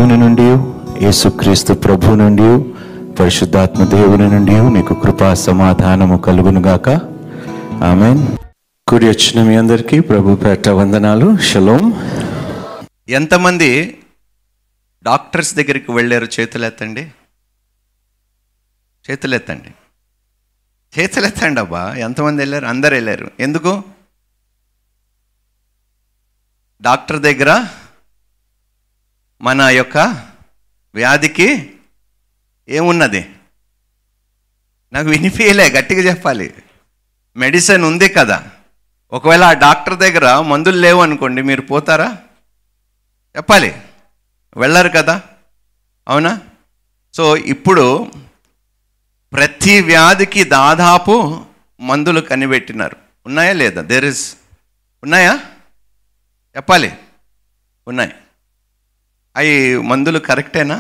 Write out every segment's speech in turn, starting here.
దేవుని నుండి యేసుక్రీస్తు ప్రభు నుండి పరిశుద్ధాత్మ దేవుని నుండి మీకు కృపా సమాధానము కలుగునుగాక ఆమె కూడి వచ్చిన మీ అందరికీ ప్రభు పేట వందనాలు షలోం ఎంతమంది డాక్టర్స్ దగ్గరికి వెళ్ళారు చేతులెత్తండి చేతులెత్తండి చేతులెత్తండి అబ్బా ఎంతమంది వెళ్ళారు అందరు వెళ్ళారు ఎందుకు డాక్టర్ దగ్గర మన యొక్క వ్యాధికి ఏమున్నది నాకు వినిపించలే గట్టిగా చెప్పాలి మెడిసిన్ ఉంది కదా ఒకవేళ ఆ డాక్టర్ దగ్గర మందులు లేవు అనుకోండి మీరు పోతారా చెప్పాలి వెళ్ళరు కదా అవునా సో ఇప్పుడు ప్రతి వ్యాధికి దాదాపు మందులు కనిపెట్టినారు ఉన్నాయా లేదా దేర్ ఇస్ ఉన్నాయా చెప్పాలి ఉన్నాయి అవి మందులు కరెక్టేనా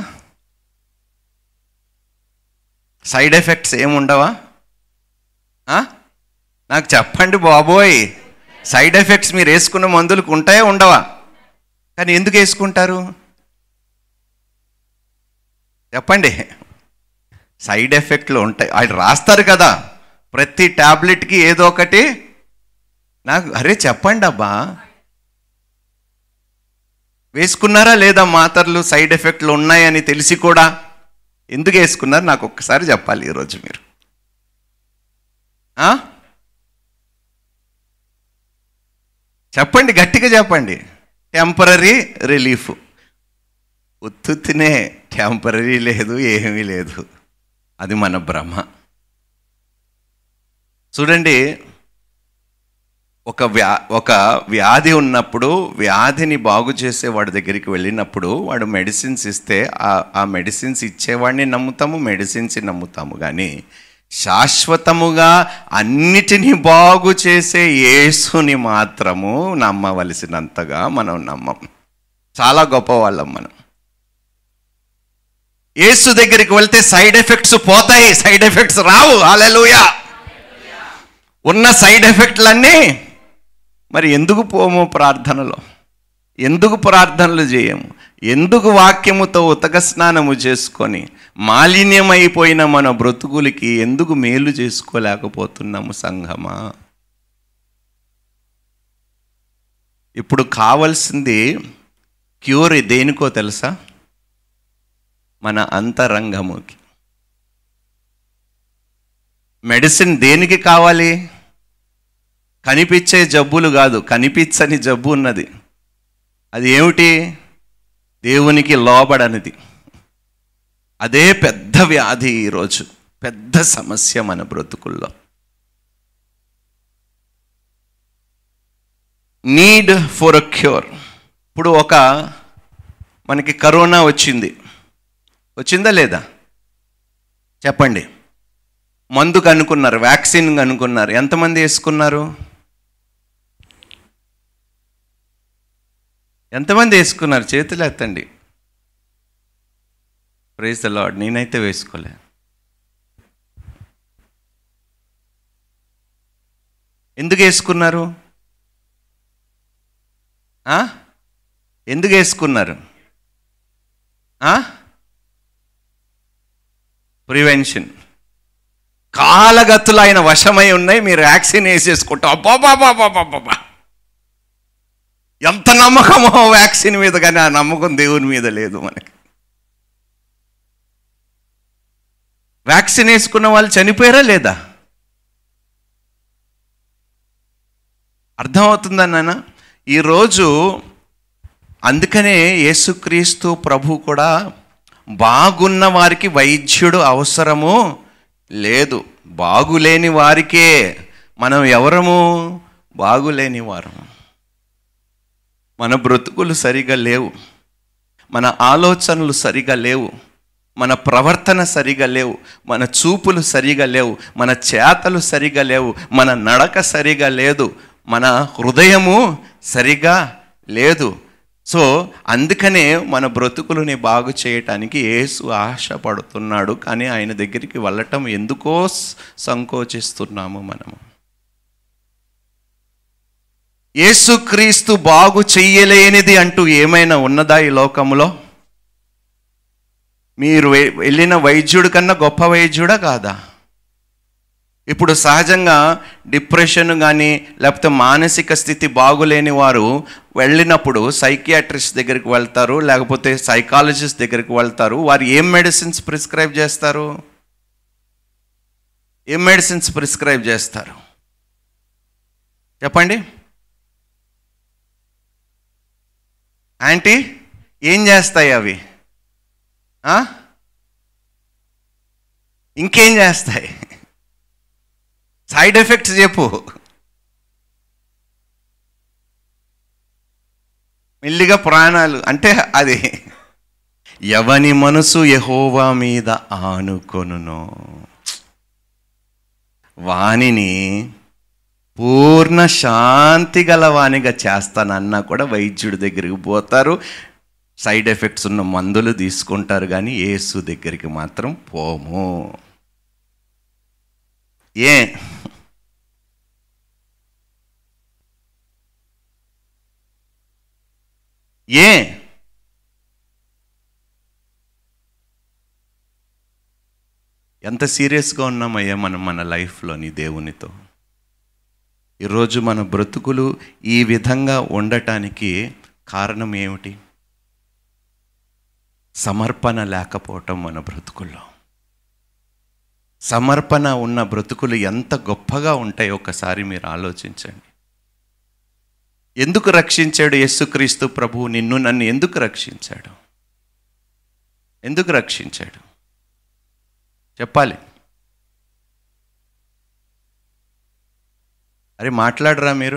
సైడ్ ఎఫెక్ట్స్ ఏముండవా ఆ? నాకు చెప్పండి బాబోయ్ సైడ్ ఎఫెక్ట్స్ మీరు వేసుకున్న మందులకు ఉంటాయా ఉండవా కానీ ఎందుకు వేసుకుంటారు చెప్పండి సైడ్ ఎఫెక్ట్లు ఉంటాయి వాళ్ళు రాస్తారు కదా ప్రతి ట్యాబ్లెట్కి ఏదో ఒకటి నాకు అరే చెప్పండి అబ్బా వేసుకున్నారా లేదా మాత్రలు సైడ్ ఎఫెక్ట్లు ఉన్నాయని తెలిసి కూడా ఎందుకు వేసుకున్నారు నాకు ఒక్కసారి చెప్పాలి ఈరోజు మీరు ఆ? చెప్పండి గట్టిగా చెప్పండి టెంపరీ రిలీఫ్ ఉత్తుత్తినే టెంపరీ లేదు ఏమీ లేదు అది మన భ్రమ చూడండి ఒక వ్యా ఒక వ్యాధి ఉన్నప్పుడు వ్యాధిని బాగు చేసే వాడి దగ్గరికి వెళ్ళినప్పుడు వాడు మెడిసిన్స్ ఇస్తే ఆ ఆ మెడిసిన్స్ ఇచ్చేవాడిని నమ్ముతాము మెడిసిన్స్ నమ్ముతాము కానీ శాశ్వతముగా అన్నిటినీ బాగు చేసే యేసుని మాత్రము నమ్మవలసినంతగా మనం నమ్మం చాలా గొప్పవాళ్ళం మనం యేసు దగ్గరికి వెళ్తే సైడ్ ఎఫెక్ట్స్ పోతాయి సైడ్ ఎఫెక్ట్స్ రావు హల్లెలూయా ఉన్న సైడ్ ఎఫెక్ట్లన్నీ మరి ఎందుకు పోము ప్రార్థనలో ఎందుకు ప్రార్థనలు చేయము ఎందుకు వాక్యముతో ఉతక స్నానము చేసుకొని మాలిన్యమైపోయిన మన బ్రతుకులకి ఎందుకు మేలు చేసుకోలేకపోతున్నాము సంఘమా ఇప్పుడు కావలసింది క్యూర్ దేనికో తెలుసా మన అంతరంగముకి మెడిసిన్ దేనికి కావాలి కనిపించే జబ్బులు కాదు కనిపించని జబ్బు ఉన్నది అది ఏమిటి దేవునికి లోబడనిది అదే పెద్ద వ్యాధి ఈరోజు పెద్ద సమస్య మన బ్రతుకుల్లో నీడ్ ఫర్ అ క్యూర్ ఇప్పుడు ఒక మనకి కరోనా వచ్చింది వచ్చిందా లేదా చెప్పండి మందు కనుక్కున్నారు వ్యాక్సిన్ కనుక్కున్నారు ఎంతమంది వేసుకున్నారు ఎంతమంది వేసుకున్నారు చేతులు ఎత్తండి ప్రైజ్ ద లార్డ్ నేనైతే వేసుకోలే ఎందుకు వేసుకున్నారు ఆ? ఎందుకు వేసుకున్నారు ఆ? ప్రివెన్షన్ కాలగతులు ఆయన వశమై ఉన్నాయి మీరు వ్యాక్సిన్ వేసేసుకుంటాం అబ్బాబాబాబాబాబా ఎంత నమ్మకమో వ్యాక్సిన్ మీద కానీ ఆ నమ్మకం దేవుని మీద లేదు మనకి వ్యాక్సిన్ వేసుకున్న వాళ్ళు చనిపోయారా లేదా అర్థమవుతుందా నాన్న ఈరోజు అందుకనే యేసుక్రీస్తు ప్రభు కూడా బాగున్న వారికి వైద్యుడు అవసరము లేదు బాగులేని వారికే మనం ఎవరము బాగులేని వారము మన బ్రతుకులు సరిగా లేవు మన ఆలోచనలు సరిగా లేవు మన ప్రవర్తన సరిగా లేవు మన చూపులు సరిగా లేవు మన చేతలు సరిగా లేవు మన నడక సరిగా లేదు మన హృదయము సరిగా లేదు సో అందుకనే మన బ్రతుకులని బాగు చేయటానికి యేసు ఆశపడుతున్నాడు కానీ ఆయన దగ్గరికి వెళ్ళటం ఎందుకో సంకోచిస్తున్నాము మనము యేసుక్రీస్తు బాగు చెయ్యలేనిది అంటూ ఏమైనా ఉన్నదా ఈ లోకంలో మీరు వె- వెళ్ళిన వైద్యుడి కన్నా గొప్ప వైద్యుడా కాదా ఇప్పుడు సహజంగా డిప్రెషన్ కానీ లేకపోతే మానసిక స్థితి బాగులేని వారు వెళ్ళినప్పుడు సైకియాట్రిస్ట్ దగ్గరికి వెళ్తారు లేకపోతే సైకాలజిస్ట్ దగ్గరికి వెళ్తారు వారు ఏం మెడిసిన్స్ ప్రిస్క్రైబ్ చేస్తారు ఏం మెడిసిన్స్ ప్రిస్క్రైబ్ చేస్తారు చెప్పండి ఆంటీ ఏం చేస్తాయి అవి ఆ? ఇంకేం చేస్తాయి సైడ్ ఎఫెక్ట్స్ చెప్పు మెల్లిగా ప్రాణాలు అంటే అది ఎవని మనసు యహోవా మీద ఆనుకొనును వానిని పూర్ణ శాంతి గల వానిగా చేస్తానన్నా కూడా వైద్యుడి దగ్గరికి పోతారు సైడ్ ఎఫెక్ట్స్ ఉన్న మందులు తీసుకుంటారు కానీ యేసు దగ్గరికి మాత్రం పోము ఏ ఏ ఎంత సీరియస్గా ఉన్నామయ్యా మనం మన లైఫ్లోని దేవునితో ఈరోజు మన బ్రతుకులు ఈ విధంగా ఉండటానికి కారణం ఏమిటి సమర్పణ లేకపోవటం మన బ్రతుకుల్లో సమర్పణ ఉన్న బ్రతుకులు ఎంత గొప్పగా ఉంటాయో ఒకసారి మీరు ఆలోచించండి ఎందుకు రక్షించాడు యేసుక్రీస్తు ప్రభువు నిన్ను నన్ను ఎందుకు రక్షించాడు ఎందుకు రక్షించాడు చెప్పాలి అరే మాట్లాడరా మీరు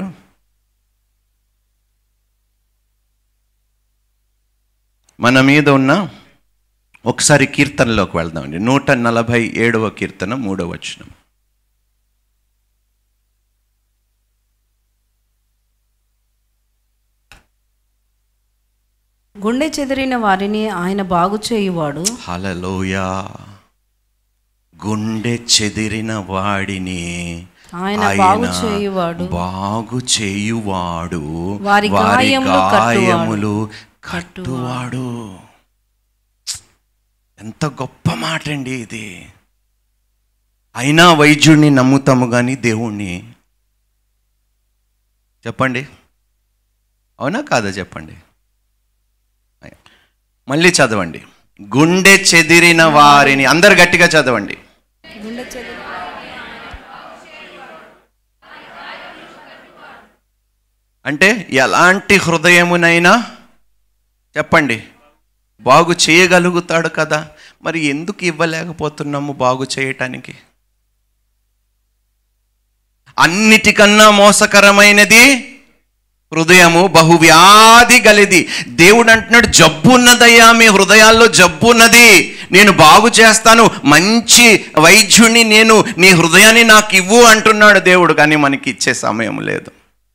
మన మీద ఉన్న ఒకసారి కీర్తనలోకి వెళ్దామండి నూట నలభై ఏడవ కీర్తన మూడవ వచనం గుండె చెదిరిన వారిని ఆయన బాగు చేయువాడు హలలోయా గుండె చెదిరిన వాడిని ఆయన బాగు చేయువాడు బాగు చేయువాడు వారి గాయములు కట్టువాడు. గాయములు కట్టువాడు ఎంత గొప్ప మాట అండి ఇది అయినా వైద్యుడిని నమ్ముతాము కానీ దేవుణ్ణి చెప్పండి అవునా కాదా చెప్పండి మళ్ళీ చదవండి గుండె చెదిరిన వారిని అందరు గట్టిగా చదవండి గుండె చెదిరి అంటే ఎలాంటి హృదయమునైనా చెప్పండి బాగు చేయగలుగుతాడు కదా మరి ఎందుకు ఇవ్వలేకపోతున్నాము బాగు చేయటానికి అన్నిటికన్నా మోసకరమైనది హృదయము బహువ్యాధి గలిది దేవుడు అంటున్నాడు జబ్బు ఉన్నదయ్యా మీ హృదయాల్లో జబ్బు ఉన్నది నేను బాగు చేస్తాను మంచి వైద్యుడిని నేను నీ హృదయాన్ని నాకు ఇవ్వు అంటున్నాడు దేవుడు కానీ మనకి ఇచ్చే సమయం లేదు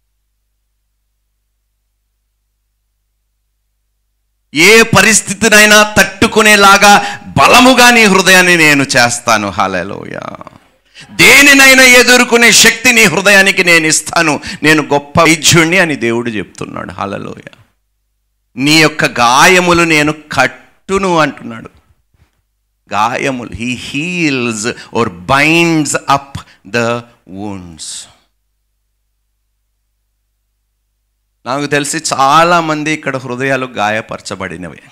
ఏ పరిస్థితినైనా తట్టుకునేలాగా బలముగా నీ హృదయాన్ని నేను చేస్తాను హలలోయ దేనినైనా ఎదుర్కొనే శక్తి నీ హృదయానికి నేను ఇస్తాను నేను గొప్ప వైద్యుణ్ణి అని దేవుడు చెప్తున్నాడు హలలోయ నీ యొక్క గాయములు నేను కట్టును అంటున్నాడు గాయములు he heals or binds up the wounds నాకు తెలిసి చాలా మంది ఇక్కడ హృదయాలు గాయపరచబడినవి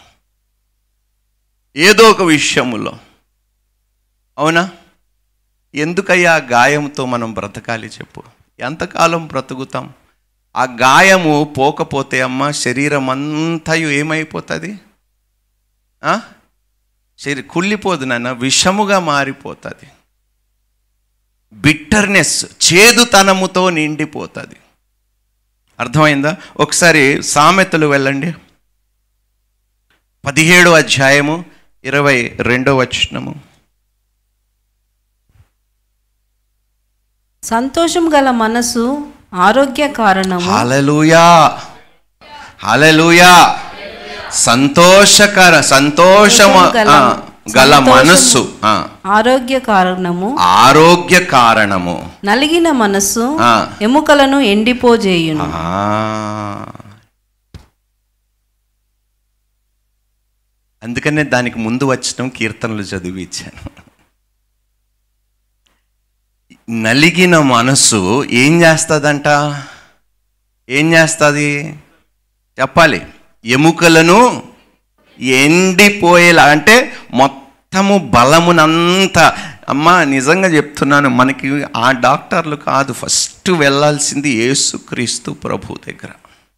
ఏదో ఒక విషయములో అవునా ఎందుకయ్యా ఆ గాయంతో మనం బ్రతకాలి చెప్పు ఎంతకాలం బ్రతుకుతాం ఆ గాయము పోకపోతే అమ్మ శరీరం అంతయు ఏమైపోతుంది ఆ? శరీ కుళ్ళిపోదు నాన్న విషముగా మారిపోతుంది బిట్టర్నెస్ చేదుతనముతో నిండిపోతుంది అర్థమైందా ఒకసారి సామెతలు వెళ్ళండి పదిహేడు అధ్యాయము ఇరవై రెండో వచనము సంతోషం గల మనసు ఆరోగ్య కారణము హలలుయా హలలుయా సంతోషకర సంతోషము గల- ఆ, గల సంతోషము. మనస్సు ఆ, ఆరోగ్య కారణము ఆరోగ్య కారణము నలిగిన మనస్సు ఆ. ఎముకలను ఎండిపోజేయును ఆ. అందుకనే దానికి ముందు వచ్చిన కీర్తనలు చదివి ఇచ్చాను నలిగిన మనసు ఏం చేస్తుందంట ఏం చేస్తుంది చెప్పాలి ఎముకలను ఎండిపోయేలా అంటే మొత్తము బలమునంతా అమ్మా నిజంగా చెప్తున్నాను మనకి ఆ డాక్టర్లు కాదు ఫస్ట్ వెళ్ళాల్సింది యేసుక్రీస్తు ప్రభు దగ్గర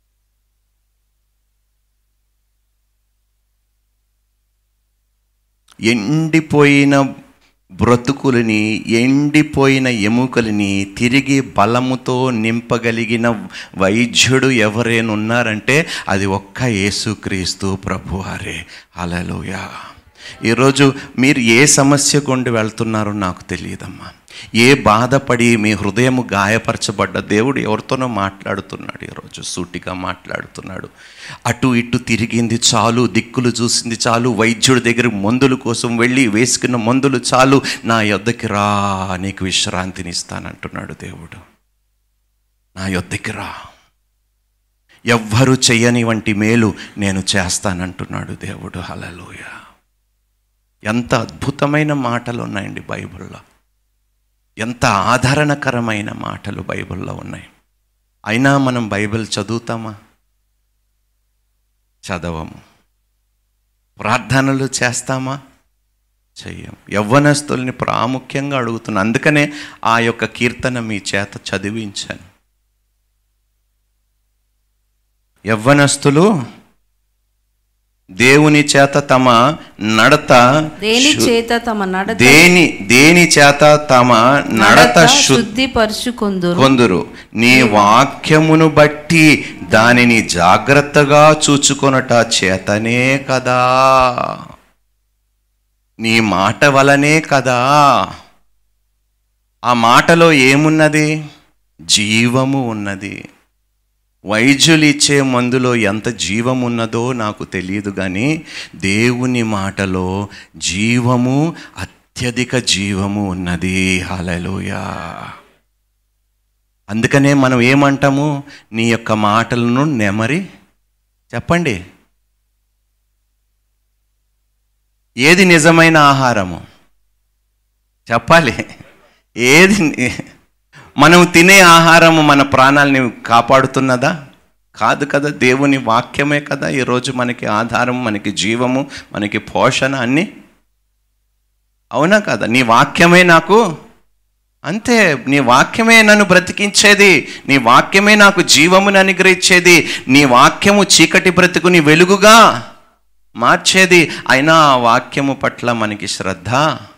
ఎండిపోయిన బ్రతుకులని ఎండిపోయిన ఎముకలని తిరిగి బలముతో నింపగలిగిన వైద్యుడు ఎవరైనా ఉన్నారంటే అది ఒక్క యేసుక్రీస్తు ప్రభువారే అలలోయా ఈరోజు మీరు ఏ సమస్య కొండి వెళ్తున్నారో నాకు తెలియదమ్మా ఏ బాధపడి మీ హృదయము గాయపరచబడ్డ దేవుడు ఎవరితోనో మాట్లాడుతున్నాడు ఈరోజు సూటిగా మాట్లాడుతున్నాడు అటు ఇటు తిరిగింది చాలు దిక్కులు చూసింది చాలు వైద్యుడి దగ్గర మందుల కోసం వెళ్ళి వేసుకున్న మందులు చాలు నా యొద్దకి రా నీకు విశ్రాంతిని ఇస్తానంటున్నాడు దేవుడు నా యొద్దకి రా ఎవ్వరు చెయ్యని వంటి మేలు నేను చేస్తానంటున్నాడు దేవుడు హలలోయ ఎంత అద్భుతమైన మాటలు ఉన్నాయండి బైబిల్లో ఎంత ఆదరణకరమైన మాటలు బైబిల్లో ఉన్నాయి అయినా మనం బైబిల్ చదువుతామా చదవము ప్రార్థనలు చేస్తామా చెయ్యం యవ్వనస్తుల్ని ప్రాముఖ్యంగా అడుగుతున్నా అందుకనే ఆ యొక్క కీర్తన మీ చేత చదివించాను యవ్వనస్తులు దేవుని చేత తమ నడత దేని శు- చేత తమ నడత దేని దేని చేత తమ నడత శుద్ధి శుద్ధిపరుచుకుందురు కొందరు నీ వాక్యమును బట్టి దానిని జాగ్రత్తగా చూచుకొనట చేతనే కదా నీ మాట వలనే కదా ఆ మాటలో ఏమున్నది జీవము ఉన్నది వైద్యులు ఇచ్చే మందులో ఎంత జీవం ఉన్నదో నాకు తెలియదు కానీ దేవుని మాటలో జీవము అత్యధిక జీవము ఉన్నది హలలోయా అందుకనే మనం ఏమంటాము నీ యొక్క మాటలను నెమరి చెప్పండి ఏది నిజమైన ఆహారము చెప్పాలి ఏది ని- మనం తినే ఆహారము మన ప్రాణాలని కాపాడుతున్నదా కాదు కదా దేవుని వాక్యమే కదా ఈరోజు మనకి ఆధారం మనకి జీవము మనకి పోషణ అన్నీ అవునా కదా నీ వాక్యమే నాకు అంతే నీ వాక్యమే నన్ను బ్రతికించేది నీ వాక్యమే నాకు జీవమును అనుగ్రహించేది నీ వాక్యము చీకటి బ్రతుకుని వెలుగుగా మార్చేది అయినా ఆ వాక్యము పట్ల మనకి శ్రద్ధ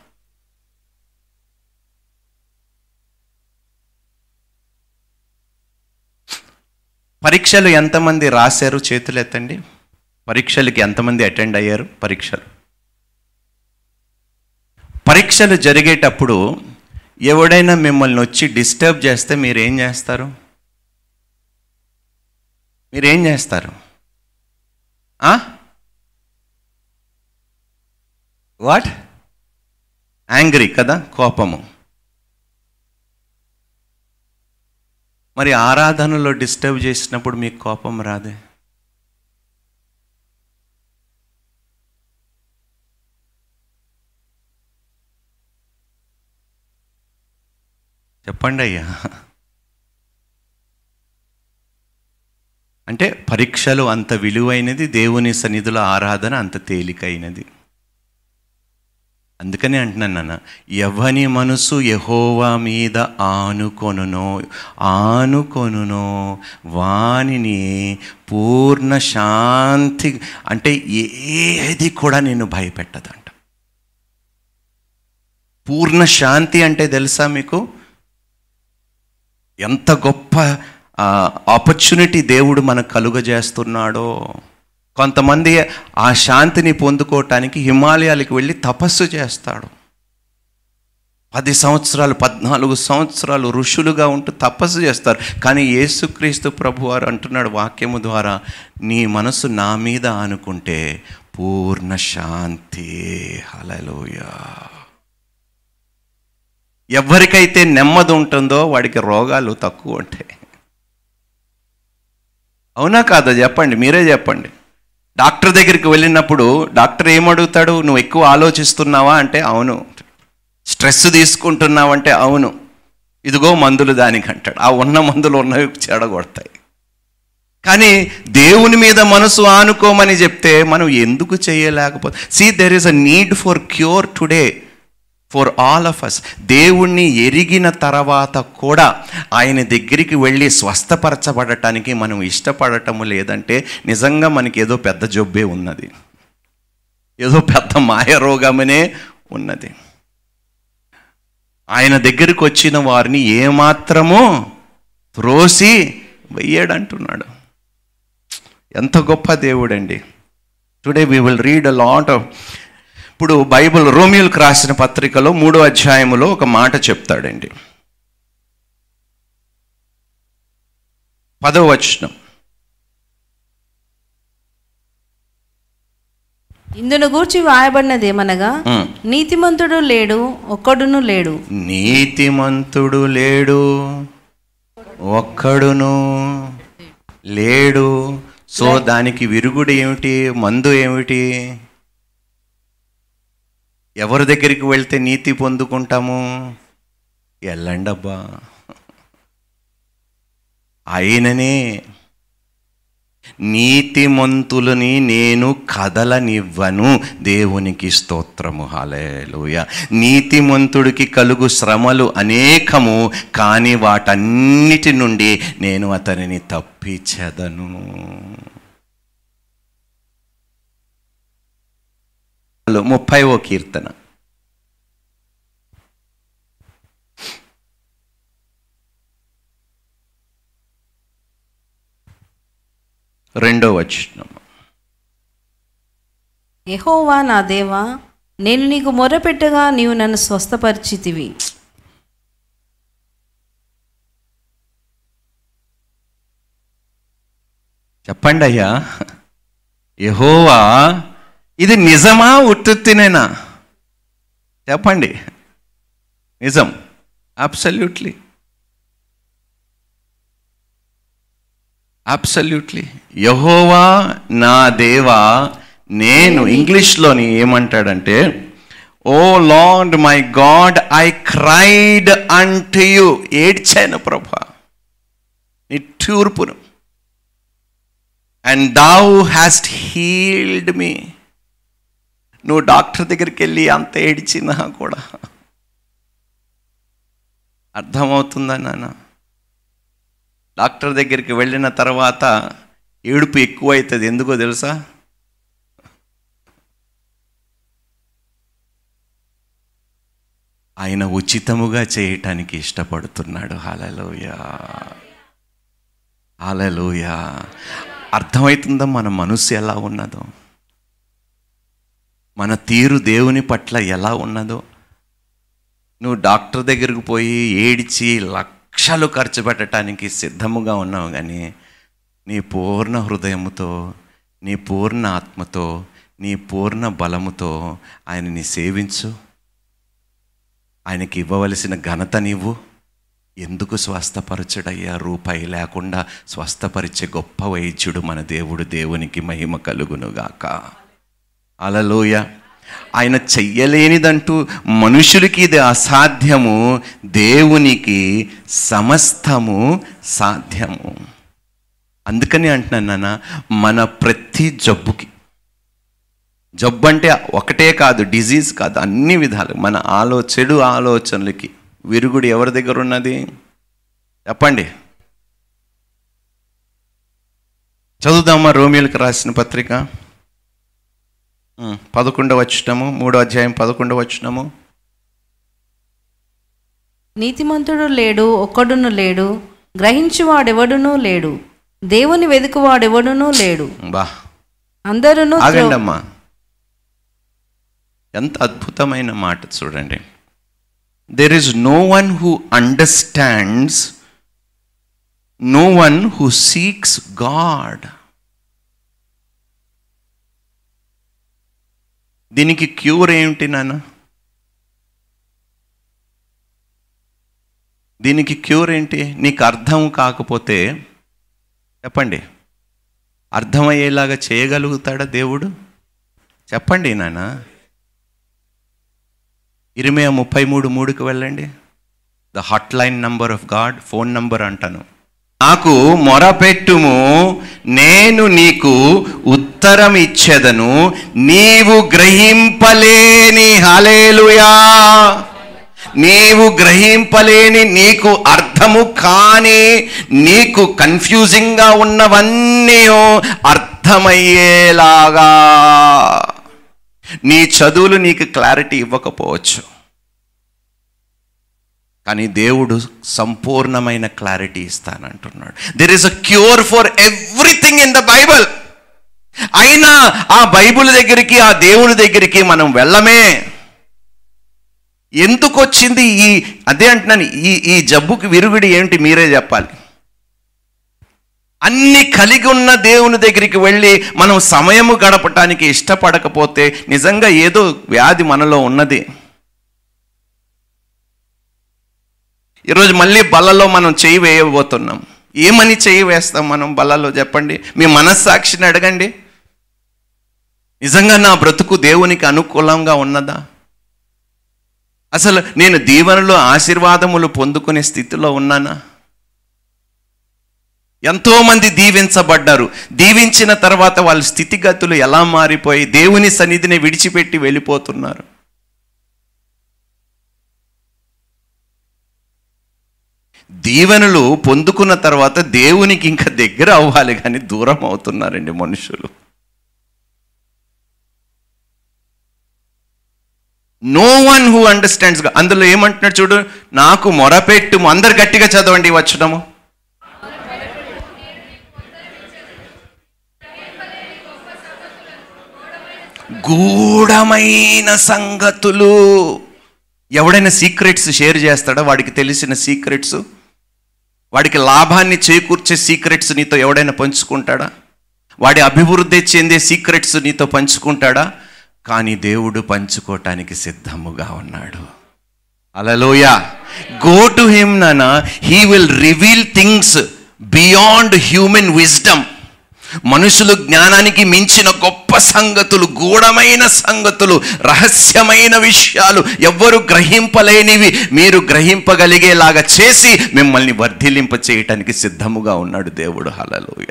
పరీక్షలు ఎంతమంది రాశారు చేతులు ఎత్తండి పరీక్షలకి ఎంతమంది అటెండ్ అయ్యారు పరీక్షలు పరీక్షలు జరిగేటప్పుడు ఎవడైనా మిమ్మల్ని వచ్చి డిస్టర్బ్ చేస్తే మీరు ఏం చేస్తారు మీరేం చేస్తారు వాట్ యాంగ్రీ కదా కోపము మరి ఆరాధనలో డిస్టర్బ్ చేసినప్పుడు మీకు కోపం రాదే చెప్పండి అయ్యా అంటే పరీక్షలు అంత విలువైనది దేవుని సన్నిధిలో ఆరాధన అంత తేలికైనది అందుకనే అంటున్నాను నాన్న ఎవని మనసు యహోవా మీద ఆనుకొనునో ఆనుకొనునో వానిని పూర్ణ శాంతి అంటే ఏది కూడా నేను భయపెట్టదంట పూర్ణ శాంతి అంటే తెలుసా మీకు ఎంత గొప్ప ఆపర్చునిటీ దేవుడు మనకు కలుగజేస్తున్నాడో కొంతమంది ఆ శాంతిని పొందుకోవటానికి హిమాలయాలకు వెళ్ళి తపస్సు చేస్తాడు పది సంవత్సరాలు పద్నాలుగు సంవత్సరాలు ఋషులుగా ఉంటూ తపస్సు చేస్తారు కానీ యేసుక్రీస్తు ప్రభు వారు అంటున్నాడు వాక్యము ద్వారా నీ మనసు నా మీద ఆనుకుంటే పూర్ణ శాంతి హలలోయా ఎవరికైతే నెమ్మది ఉంటుందో వాడికి రోగాలు తక్కువ ఉంటాయి అవునా కాదా చెప్పండి మీరే చెప్పండి డాక్టర్ దగ్గరికి వెళ్ళినప్పుడు డాక్టర్ ఏమడుగుతాడు నువ్వు ఎక్కువ ఆలోచిస్తున్నావా అంటే అవును స్ట్రెస్ తీసుకుంటున్నావంటే అవును ఇదిగో మందులు దానికి అంటాడు ఆ ఉన్న మందులు ఉన్నవి చెడగొడతాయి కానీ దేవుని మీద మనసు ఆనుకోమని చెప్తే మనం ఎందుకు చేయలేకపోతే see there is a need for cure today for all of us దేవుణ్ణి ఎరిగిన తర్వాత కూడా ఆయన దగ్గరికి వెళ్ళి స్వస్థపరచబడటానికి మనం ఇష్టపడటము లేదంటే నిజంగా మనకి ఏదో పెద్ద జబ్బే ఉన్నది ఏదో పెద్ద మాయ రోగమనే ఉన్నది ఆయన దగ్గరికి వచ్చిన వారిని ఏమాత్రము త్రోసి వెయ్యడంటున్నాడు ఎంత గొప్ప దేవుడండి today we will read a lot of ఇప్పుడు బైబిల్ రోమియోలకు రాసిన పత్రికలో మూడో అధ్యాయములో ఒక మాట చెప్తాడండి పదో వచనం ఇందును గూర్చి వ్రాయబడినదేమనగా ఉమ్. నీతిమంతుడు లేడు ఒక్కడును లేడు నీతిమంతుడు లేడు ఒక్కడును లేడు సో దానికి విరుగుడు ఏమిటి మందు ఏమిటి ఎవరి దగ్గరికి వెళ్తే నీతి పొందుకుంటాము ఎల్లండబ్బా ఆయననే నీతిమంతులని నేను కదలనివ్వను దేవునికి స్తోత్రము హాలేలుయ నీతిమంతుడికి కలుగు శ్రమలు అనేకము కానీ వాటన్నిటి నుండి నేను అతనిని తప్పించదను ముప్పైవో కీర్తన రెండో వచనం యెహోవా నా దేవా నేను నీకు మొరపెట్టగా నీవు నన్ను స్వస్థపరిచితివి చెప్పండి అయ్యా యహోవా ఇది నిజమా ఉత్తుత్తినేనా చెప్పండి నిజం అబ్సల్యూట్లీ అబ్సల్యూట్లీ యహోవా నా దేవా నేను ఇంగ్లీష్లోని ఏమంటాడంటే oh Lord my God I cried unto ఏడ్చాను ప్రభా నిట్టూర్పును and thou hast healed me నువ్వు డాక్టర్ దగ్గరికి వెళ్ళి అంత ఏడిచినా కూడా అర్థమవుతుందా నాన్న డాక్టర్ దగ్గరికి వెళ్ళిన తర్వాత ఏడుపు ఎక్కువ అవుతుంది ఎందుకో తెలుసా ఆయన ఉచితముగా చేయటానికి ఇష్టపడుతున్నాడు హాలలోయా హాలలోయ అర్థమవుతుందా మన మనసు ఎలా ఉన్నదో మన తీరు దేవుని పట్ల ఎలా ఉన్నదో నువ్వు డాక్టర్ దగ్గరకు పోయి ఏడిచి లక్షలు ఖర్చు పెట్టడానికి సిద్ధముగా ఉన్నావు కానీ నీ పూర్ణ హృదయముతో నీ పూర్ణ ఆత్మతో నీ పూర్ణ బలముతో ఆయనని సేవించు ఆయనకి ఇవ్వవలసిన ఘనత నీవు ఎందుకు స్వస్థపరచుడయ్యా రూపాయి లేకుండా స్వస్థపరిచే గొప్ప వైద్యుడు మన దేవుడు దేవునికి మహిమ కలుగునుగాక అలలోయ ఆయన చెయ్యలేనిదంటూ మనుషులకి ఇది అసాధ్యము దేవునికి సమస్తము సాధ్యము అందుకని అంటున్నాను నాన్న మన ప్రతి జబ్బుకి జబ్బు అంటే ఒకటే కాదు డిజీజ్ కాదు అన్ని విధాలు మన ఆలో చెడు ఆలోచనలకి విరుగుడు ఎవరి దగ్గర ఉన్నది చెప్పండి చదువుదామా రోమియోలకు రాసిన పత్రిక ఉం, పదకొండవ వచ్చినము మూడో అధ్యాయం పదకొండవ వచ్చినము నీతిమంతుడు లేడు ఒక్కడును లేడు గ్రహించువాడెవడునూ లేడు దేవుని వెతుకువాడెవడునూ లేడు బా అందరూ ఆగండి అమ్మా ఎంత అద్భుతమైన మాట చూడండి there is no one who understands no one who seeks God దీనికి క్యూర్ ఏమిటి నాన్న దీనికి క్యూర్ ఏంటి నీకు అర్థం కాకపోతే చెప్పండి అర్థమయ్యేలాగా చేయగలుగుతాడా దేవుడు చెప్పండి నాన్న ఇరిమే ముప్పై మూడు మూడుకి వెళ్ళండి the hotline number of God phone number అంటాను నాకు మొరపెట్టుము నేను నీకు ఉత్తరం ఇచ్చేదను నీవు గ్రహింపలేని హలేలుయా నీవు గ్రహింపలేని నీకు అర్థము కాని నీకు కన్ఫ్యూజింగ్గా ఉన్నవన్నీ అర్థమయ్యేలాగా నీ చదువులు నీకు క్లారిటీ ఇవ్వకపోవచ్చు కానీ దేవుడు సంపూర్ణమైన క్లారిటీ ఇస్తానంటున్నాడు there is a cure for everything in the Bible అయినా ఆ బైబిల్ దగ్గరికి ఆ దేవుని దగ్గరికి మనం వెళ్ళమే ఎందుకు వచ్చింది ఈ అదే అంటున్నాను ఈ ఈ జబ్బుకి విరుగుడి ఏంటి మీరే చెప్పాలి అన్ని కలిగి ఉన్న దేవుని దగ్గరికి వెళ్ళి మనం సమయము గడపటానికి ఇష్టపడకపోతే నిజంగా ఏదో వ్యాధి మనలో ఉన్నది ఈరోజు మళ్ళీ బల్లలో మనం చేయి వేయబోతున్నాం ఏమని చేయి వేస్తాం మనం బల్లలో చెప్పండి మీ మనస్సాక్షిని అడగండి నిజంగా నా బ్రతుకు దేవునికి అనుకూలంగా ఉన్నదా అసలు నేను దీవెనలో ఆశీర్వాదములు పొందుకునే స్థితిలో ఉన్నానా ఎంతోమంది దీవించబడ్డారు దీవించిన తర్వాత వాళ్ళ స్థితిగతులు ఎలా మారిపోయి దేవుని సన్నిధిని విడిచిపెట్టి వెళ్ళిపోతున్నారు దీవెనలు పొందుకున్న తర్వాత దేవునికి ఇంకా దగ్గర అవ్వాలి కానీ దూరం అవుతున్నారండి మనుషులు నో వన్ హూ అండర్స్టాండ్స్ అందులో ఏమంటున్నాడు చూడు నాకు మొరపెట్టు అందరు గట్టిగా చదవండి ఈ వచనము గూఢమైన సంగతులు ఎవడైనా సీక్రెట్స్ షేర్ చేస్తాడా వాడికి తెలిసిన సీక్రెట్స్ వాడికి లాభాన్ని చేకూర్చే సీక్రెట్స్ నీతో ఎవడైనా పంచుకుంటాడా వాడి అభివృద్ధి చెందే సీక్రెట్స్ నీతో పంచుకుంటాడా కానీ దేవుడు పంచుకోవటానికి సిద్ధముగా ఉన్నాడు అలలోయ గో టు హిమ్ నానా he will reveal things beyond human wisdom మనుషులు జ్ఞానానికి మించిన గొప్ప సంగతులు గూఢమైన సంగతులు రహస్యమైన విషయాలు ఎవ్వరు గ్రహింపలేనివి మీరు గ్రహింపగలిగేలాగా చేసి మిమ్మల్ని వర్ధిలింప చేయటానికి సిద్ధముగా ఉన్నాడు దేవుడు హలలోయ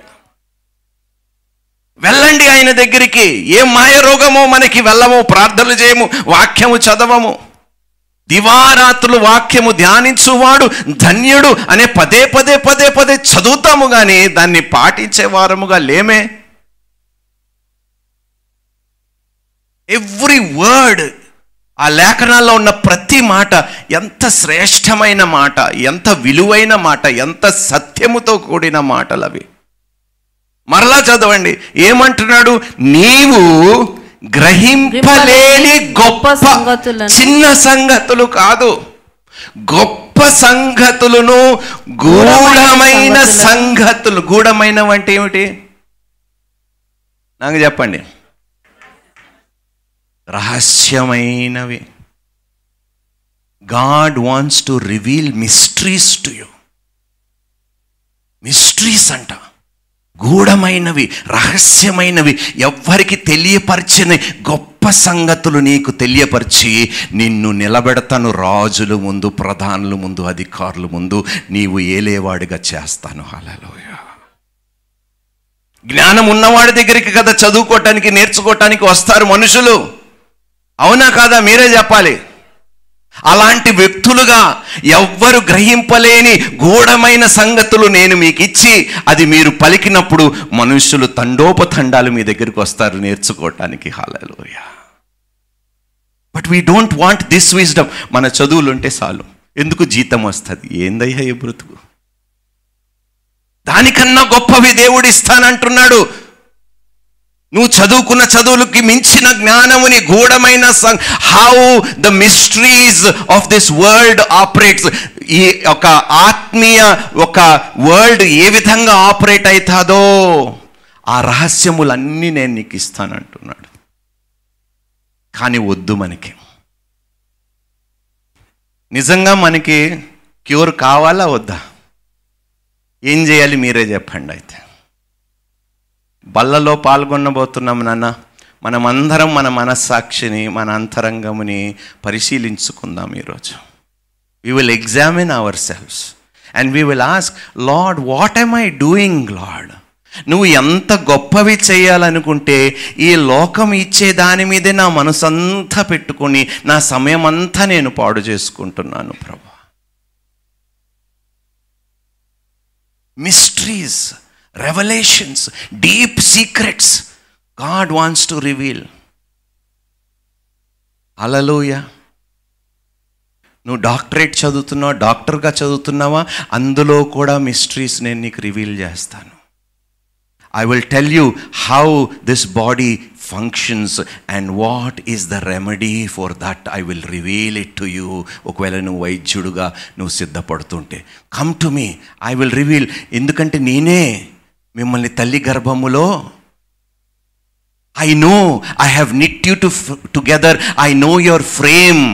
వెళ్ళండి ఆయన దగ్గరికి ఏ మాయ రోగమో మనకి వెళ్ళము ప్రార్థనలు చేయము వాక్యము చదవము దివారాత్రులు వాక్యము ధ్యానించువాడు ధన్యుడు అనే పదే పదే పదే పదే చదువుతాము కానీ దాన్ని పాటించే వారముగా లేమే ఎవ్రీ వర్డ్ ఆ లేఖనాల్లో ఉన్న ప్రతి మాట ఎంత శ్రేష్టమైన మాట ఎంత విలువైన మాట ఎంత సత్యముతో కూడిన మాటలు అవి మరలా చదవండి ఏమంటున్నాడు నీవు గ్రహింపలేని గొప్ప సంగతులను చిన్న సంగతులు కాదు గొప్ప సంగతులను గూఢమైన సంగతులు గూఢమైన అంటే ఏమిటి నాకు చెప్పండి రహస్యమైనవి God wants to reveal mysteries to you mysteries అంట గూఢమైనవి రహస్యమైనవి ఎవ్వరికి తెలియపరిచిన గొప్ప సంగతులు నీకు తెలియపరిచి నిన్ను నిలబెడతాను రాజుల ముందు ప్రధానుల ముందు అధికారుల ముందు నీవు ఏలేవాడిగా చేస్తాను హలలోయ జ్ఞానం ఉన్నవాడి దగ్గరికి కదా చదువుకోవటానికి నేర్చుకోవటానికి వస్తారు మనుషులు అవునా కాదా మీరే చెప్పాలి అలాంటి వ్యక్తులుగా ఎవ్వరు గ్రహింపలేని గూఢమైన సంగతులు నేను మీకు ఇచ్చి అది మీరు పలికినప్పుడు మనుషులు తండోపతండాలు మీ దగ్గరికి వస్తారు నేర్చుకోవటానికి hallelujah but we don't want this wisdom మన చదువులు ఉంటే చాలు ఎందుకు జీతం వస్తుంది ఏందయ్యా ఈ బ్రతుకు దానికన్నా గొప్పవి దేవుడు ఇస్తానంటున్నాడు నువ్వు చదువుకున్న చదువులకి మించిన జ్ఞానముని గూఢమైన how the mysteries of this world operates ఈ ఒక ఆత్మీయ ఒక వరల్డ్ ఏ విధంగా ఆపరేట్ అవుతాదో ఆ రహస్యములన్నీ నేను నీకు ఇస్తానంటున్నాడు కానీ వద్దు మనకి నిజంగా మనకి క్యూర్ కావాలా వద్దా ఏం చేయాలి మీరే చెప్పండి అయితే బల్లలో పాల్గొనబోతున్నాం నాన్న మనమందరం మన మనస్సాక్షిని మన అంతరంగముని పరిశీలించుకుందాం ఈరోజు we will examine ourselves and we will ask lord what am i doing lord నువ్వు ఎంత గొప్పవి చేయాలనుకుంటే ఈ లోకం ఇచ్చే దాని మీదే నా మనసంతా పెట్టుకొని నా సమయం అంతా నేను పాడు చేసుకుంటున్నాను ప్రభా mysteries revelations deep secrets God wants to reveal hallelujah నువ్వు డాక్టరేట్ చదువుతున్నావా డాక్టర్గా చదువుతున్నావా అందులో కూడా మిస్టరీస్ నేను నీకు రివీల్ చేస్తాను I will tell you how this body functions and what is the remedy for that I will reveal it to you ఒకవేళ నువ్వు వైద్యుడుగా నువ్వు సిద్ధపడుతుంటే come to me I will reveal ఎందుకంటే నేనే మిమ్మల్ని తల్లి గర్భములో I know I have knit you to together I know your frame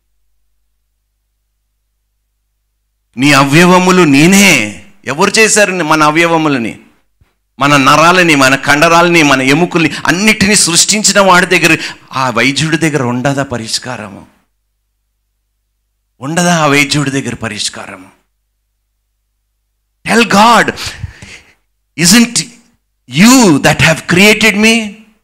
నీ అవయవములు నేనే ఎవరు చేశారు మన అవయవములని మన నరాలని మన కండరాలని మన ఎముకల్ని అన్నిటినీ సృష్టించిన వాడి దగ్గర ఆ వైద్యుడి దగ్గర ఉండదా పరిష్కారము ఉండదా ఆ వైద్యుడి దగ్గర పరిష్కారము tell God isn't you that have created me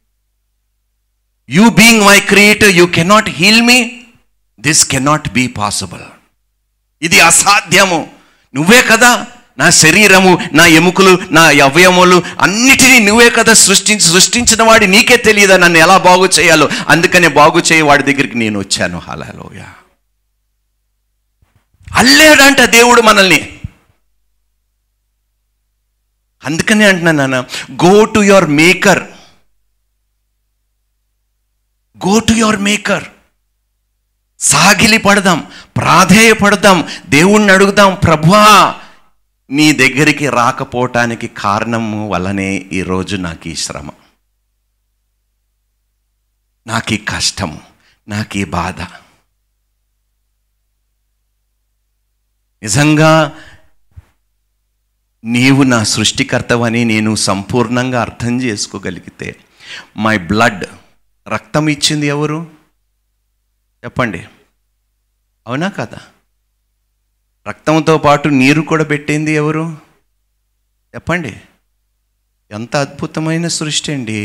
you being my creator you cannot heal me this cannot be possible ఇది అసాధ్యము నువ్వే కదా నా శరీరము నా ఎముకలు నా అవయములు అన్నిటినీ నువ్వే కదా సృష్టించి సృష్టించిన వాడి నీకే తెలియదా నన్ను ఎలా బాగు చేయాలో అందుకనే బాగు చేయ వాడి దగ్గరికి నేను వచ్చాను హలోయ అల్లేడంట దేవుడు మనల్ని అందుకనే అంటున్నాను నాన్న go to your maker go to your maker సాగిలి పడదాం ప్రాధేయపడదాం దేవుణ్ణి అడుగుదాం ప్రభువా నీ దగ్గరికి రాకపోవటానికి కారణము వల్లనే ఈరోజు నాకు ఈ శ్రమ నాకు ఈ కష్టము నాకు ఈ బాధ నిజంగా నీవు నా సృష్టికర్తవని నేను సంపూర్ణంగా అర్థం చేసుకోగలిగితే మై బ్లడ్ రక్తం ఇచ్చింది ఎవరు చెప్పండి అవునా కదా రక్తంతో పాటు నీరు కూడా పెట్టింది ఎవరు చెప్పండి ఎంత అద్భుతమైన సృష్టి అండి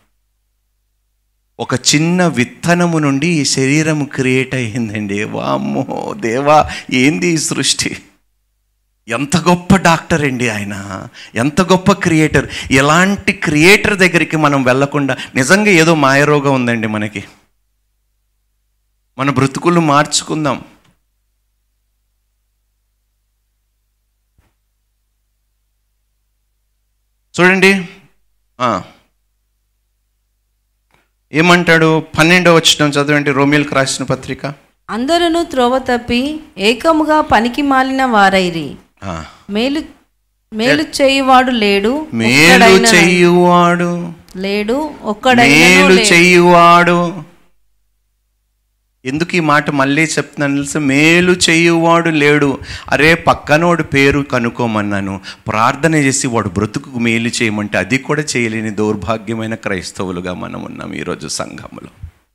ఒక చిన్న విత్తనము నుండి ఈ శరీరం క్రియేట్ అయ్యిందండి వామ్మో దేవా ఏంది ఈ సృష్టి ఎంత గొప్ప డాక్టర్ అండి ఆయన ఎంత గొప్ప క్రియేటర్ ఎలాంటి క్రియేటర్ దగ్గరికి మనం వెళ్ళకుండా నిజంగా ఏదో మాయరోగం ఉందండి మనకి మన బ్రతుకులు మార్చుకుందాం చూడండి ఆ. ఏమంటాడు పన్నెండో వచ్చిన చదవండి రోమిల్కి రాసిన పత్రిక అందరూ త్రోవ తప్పి ఏకముగా పనికి మాలిన వారైరి ఆ. మేలు మేలు చేయువాడు లేడు మేలు ఒక్కడైనా చెయ్యువాడు లేడు ఒక్కడైనా మేలు చెయ్యువాడు ఎందుకు ఈ మాట మళ్ళీ చెప్తున్నాను తెలుసా మేలు చెయ్యువాడు లేడు అరే పక్కనోడు పేరు కనుక్కోమన్నాను ప్రార్థన చేసి వాడు బ్రతుకు మేలు చేయమంటే అది కూడా చేయలేని దౌర్భాగ్యమైన క్రైస్తవులుగా మనం ఉన్నాం ఈరోజు సంఘంలో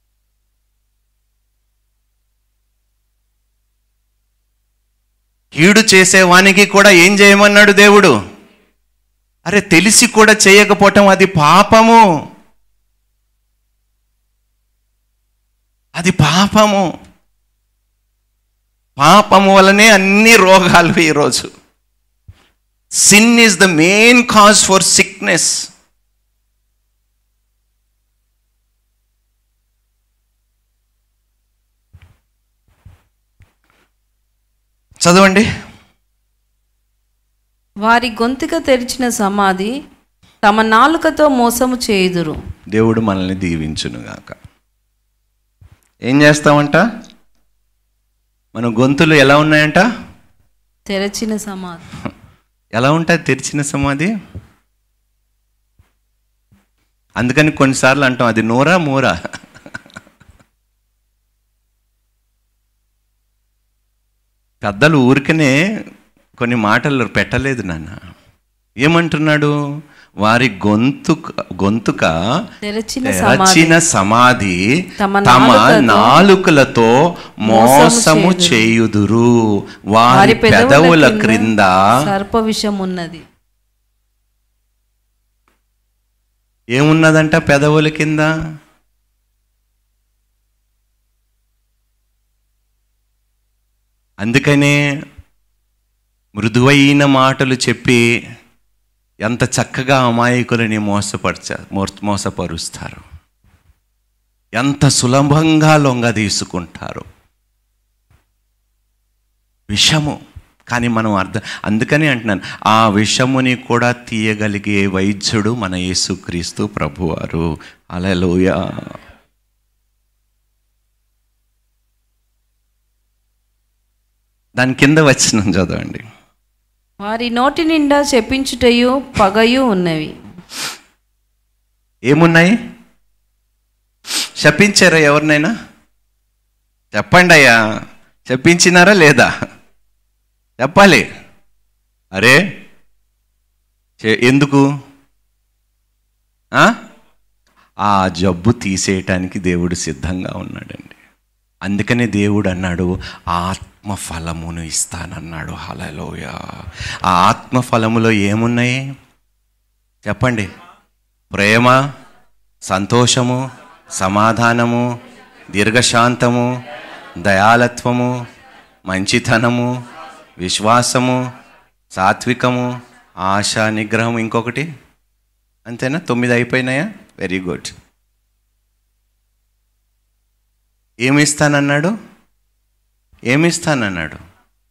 కీడు చేసేవానికి కూడా ఏం చేయమన్నాడు దేవుడు అరే తెలిసి కూడా చేయకపోవటం అది పాపము అది పాపము పాపము వలనే అన్ని రోగాలు ఈరోజు sin is the main cause for sickness చదవండి వారి గొంతుక తెరిచిన సమాధి తమ నాలుకతో మోసము చేయుదురు దేవుడు మనల్ని దీవించునుగాక ఏం చేస్తామంట మన గొంతులు ఎలా ఉన్నాయంట తెరచిన సమాధి ఎలా ఉంటుంది తెరిచిన సమాధి అందుకని కొన్నిసార్లు అంటాం అది నోరా మోరా పెద్దలు ఊరికనే కొన్ని మాటలు పెట్టలేదు నాన్న ఏమంటున్నాడు వారి గొంతుక గొంతుక తెరచిన తెరచిన సమాధి తమ తమ నాలుకతో నాలుకలతో మోసము మోసము చేయుదురు వారి వారి పెదవుల క్రింద సర్ప విషం ఉన్నది ఏమున్నదంట పెదవుల కింద అందుకనే మృదువైన మాటలు చెప్పి ఎంత చక్కగా అమాయకులని మోసపరచ మోర్- మోసపరుస్తారు ఎంత సులభంగా లొంగ తీసుకుంటారు విషము కానీ మనం అర్థం అందుకని అంటున్నాను ఆ విషముని కూడా తీయగలిగే వైద్యుడు మన యేసుక్రీస్తు ప్రభువారు అలలోయ దాని కింద వచ్చిన చదవండి వారి నోటి నిండా చెప్పించుటయు పగయు ఉన్నవి ఏమున్నాయి శపించారా ఎవరినైనా చెప్పండి అయ్యా చెప్పించినారా లేదా చెప్పాలి అరే చే- ఎందుకు ఆ? ఆ జబ్బు తీసేయటానికి దేవుడు సిద్ధంగా ఉన్నాడండి అందుకనే దేవుడు అన్నాడు ఆత్మ ఫలమును ఇస్తానన్నాడు హలలోయ ఆ ఆత్మ ఫలములో ఏమున్నాయి చెప్పండి ప్రేమ సంతోషము సమాధానము దీర్ఘశాంతము దయాలత్వము మంచితనము విశ్వాసము సాత్వికము ఆశ నిగ్రహం ఇంకొకటి అంతేనా తొమ్మిది అయిపోయినాయా వెరీ గుడ్ ఏమిస్తానన్నాడు ఏమిస్తానన్నాడు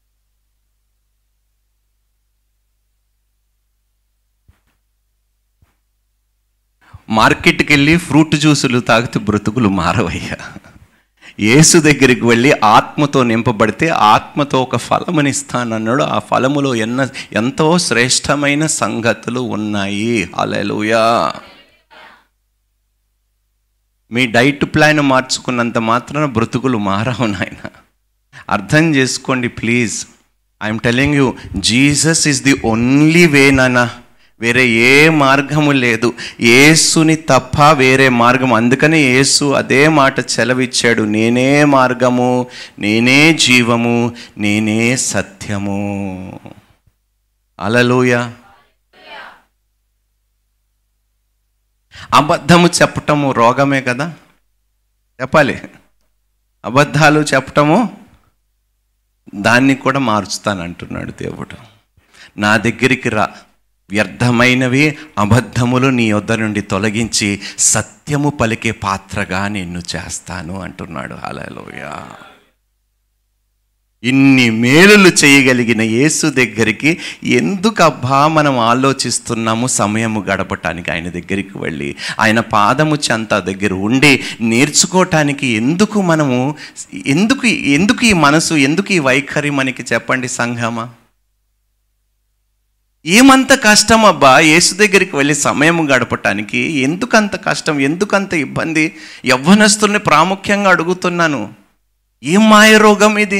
మార్కెట్కి వెళ్ళి ఫ్రూట్ జ్యూసులు తాగితే బ్రతుకులు మారవయ్యా యేసు దగ్గరికి వెళ్ళి ఆత్మతో నింపబడితే ఆత్మతో ఒక ఫలముని ఇస్తానన్నాడు ఆ ఫలములో ఎన్న ఎంతో శ్రేష్టమైన సంగతులు ఉన్నాయి హల్లెలూయా మీ డైట్ ప్లాన్ మార్చుకున్నంత మాత్రాన బ్రతుకులు మారవు నాయన అర్థం చేసుకోండి please I'm telling you Jesus is the only way నాన్న వేరే ఏ మార్గము లేదు యేసుని తప్ప వేరే మార్గం అందుకని యేసు అదే మాట చెలవిచ్చాడు నేనే మార్గము నేనే జీవము నేనే సత్యము అలలోయ అబద్ధము చెప్పటము రోగమే కదా చెప్పాలి అబద్ధాలు చెప్పటము దాన్ని కూడా మారుస్తానంటున్నాడు దేవుడు నా దగ్గరికి రా వ్యర్థమైనవి అబద్ధములు నీ వద్ద నుండి తొలగించి సత్యము పలికే పాత్రగా నిన్ను చేస్తాను అంటున్నాడు హల్లెలూయా ఇన్ని మేలులు చేయగలిగిన యేసు దగ్గరికి ఎందుకు అబ్బా మనం ఆలోచిస్తున్నాము సమయము గడపటానికి ఆయన దగ్గరికి వెళ్ళి ఆయన పాదము చెంత దగ్గర ఉండి నేర్చుకోవటానికి ఎందుకు మనము ఎందుకు ఎందుకు ఈ మనసు ఎందుకు ఈ వైఖరి మనకి చెప్పండి సంఘమా ఏమంత కష్టం అబ్బా యేసు దగ్గరికి వెళ్ళి సమయం గడపటానికి ఎందుకంత కష్టం ఎందుకంత ఇబ్బంది యవ్వనస్తుల్ని ప్రాముఖ్యంగా అడుగుతున్నాను ఏం మాయ రోగం ఇది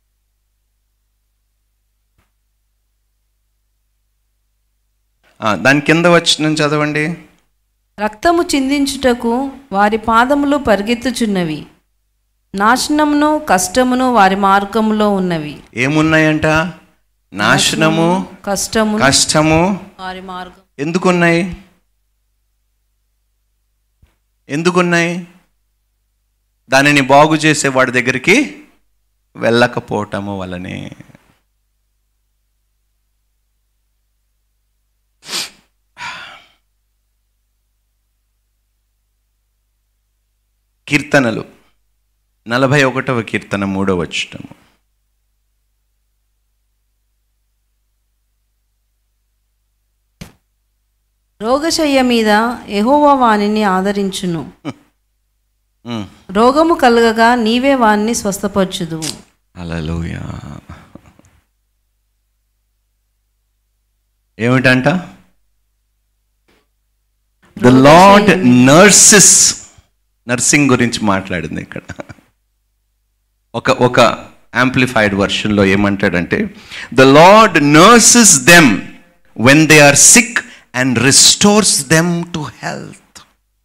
ఆ, దాని కింద వచ్చిన చదవండి రక్తము చిందించుటకు వారి పాదములు పరిగెత్తుచున్నవి నాశనమును కష్టమును వారి మార్గములో ఉన్నవి ఏమున్నాయంట నాశనము కష్టము కష్టము వారి మార్గం ఎందుకున్నాయి ఎందుకున్నాయి దానిని బాగు చేసే వాడి దగ్గరికి వెళ్ళకపోవటము వలనే కీర్తనలు నలభై ఒకటవ కీర్తన మూడవ వచ్చటము రోగశయ్య మీద యెహోవా వానిని ఆదరించును రోగము కలగగా నీవే వానిని స్వస్థపరచుదు అలలోయ ఏమిటంట ద లార్డ్ నర్సెస్ నర్సింగ్ గురించి మాట్లాడింది ఇక్కడ ఒక ఒక యాంప్లిఫైడ్ వర్షన్లో ఏమంటాడంటే the Lord nurses them when they are sick and restores them to health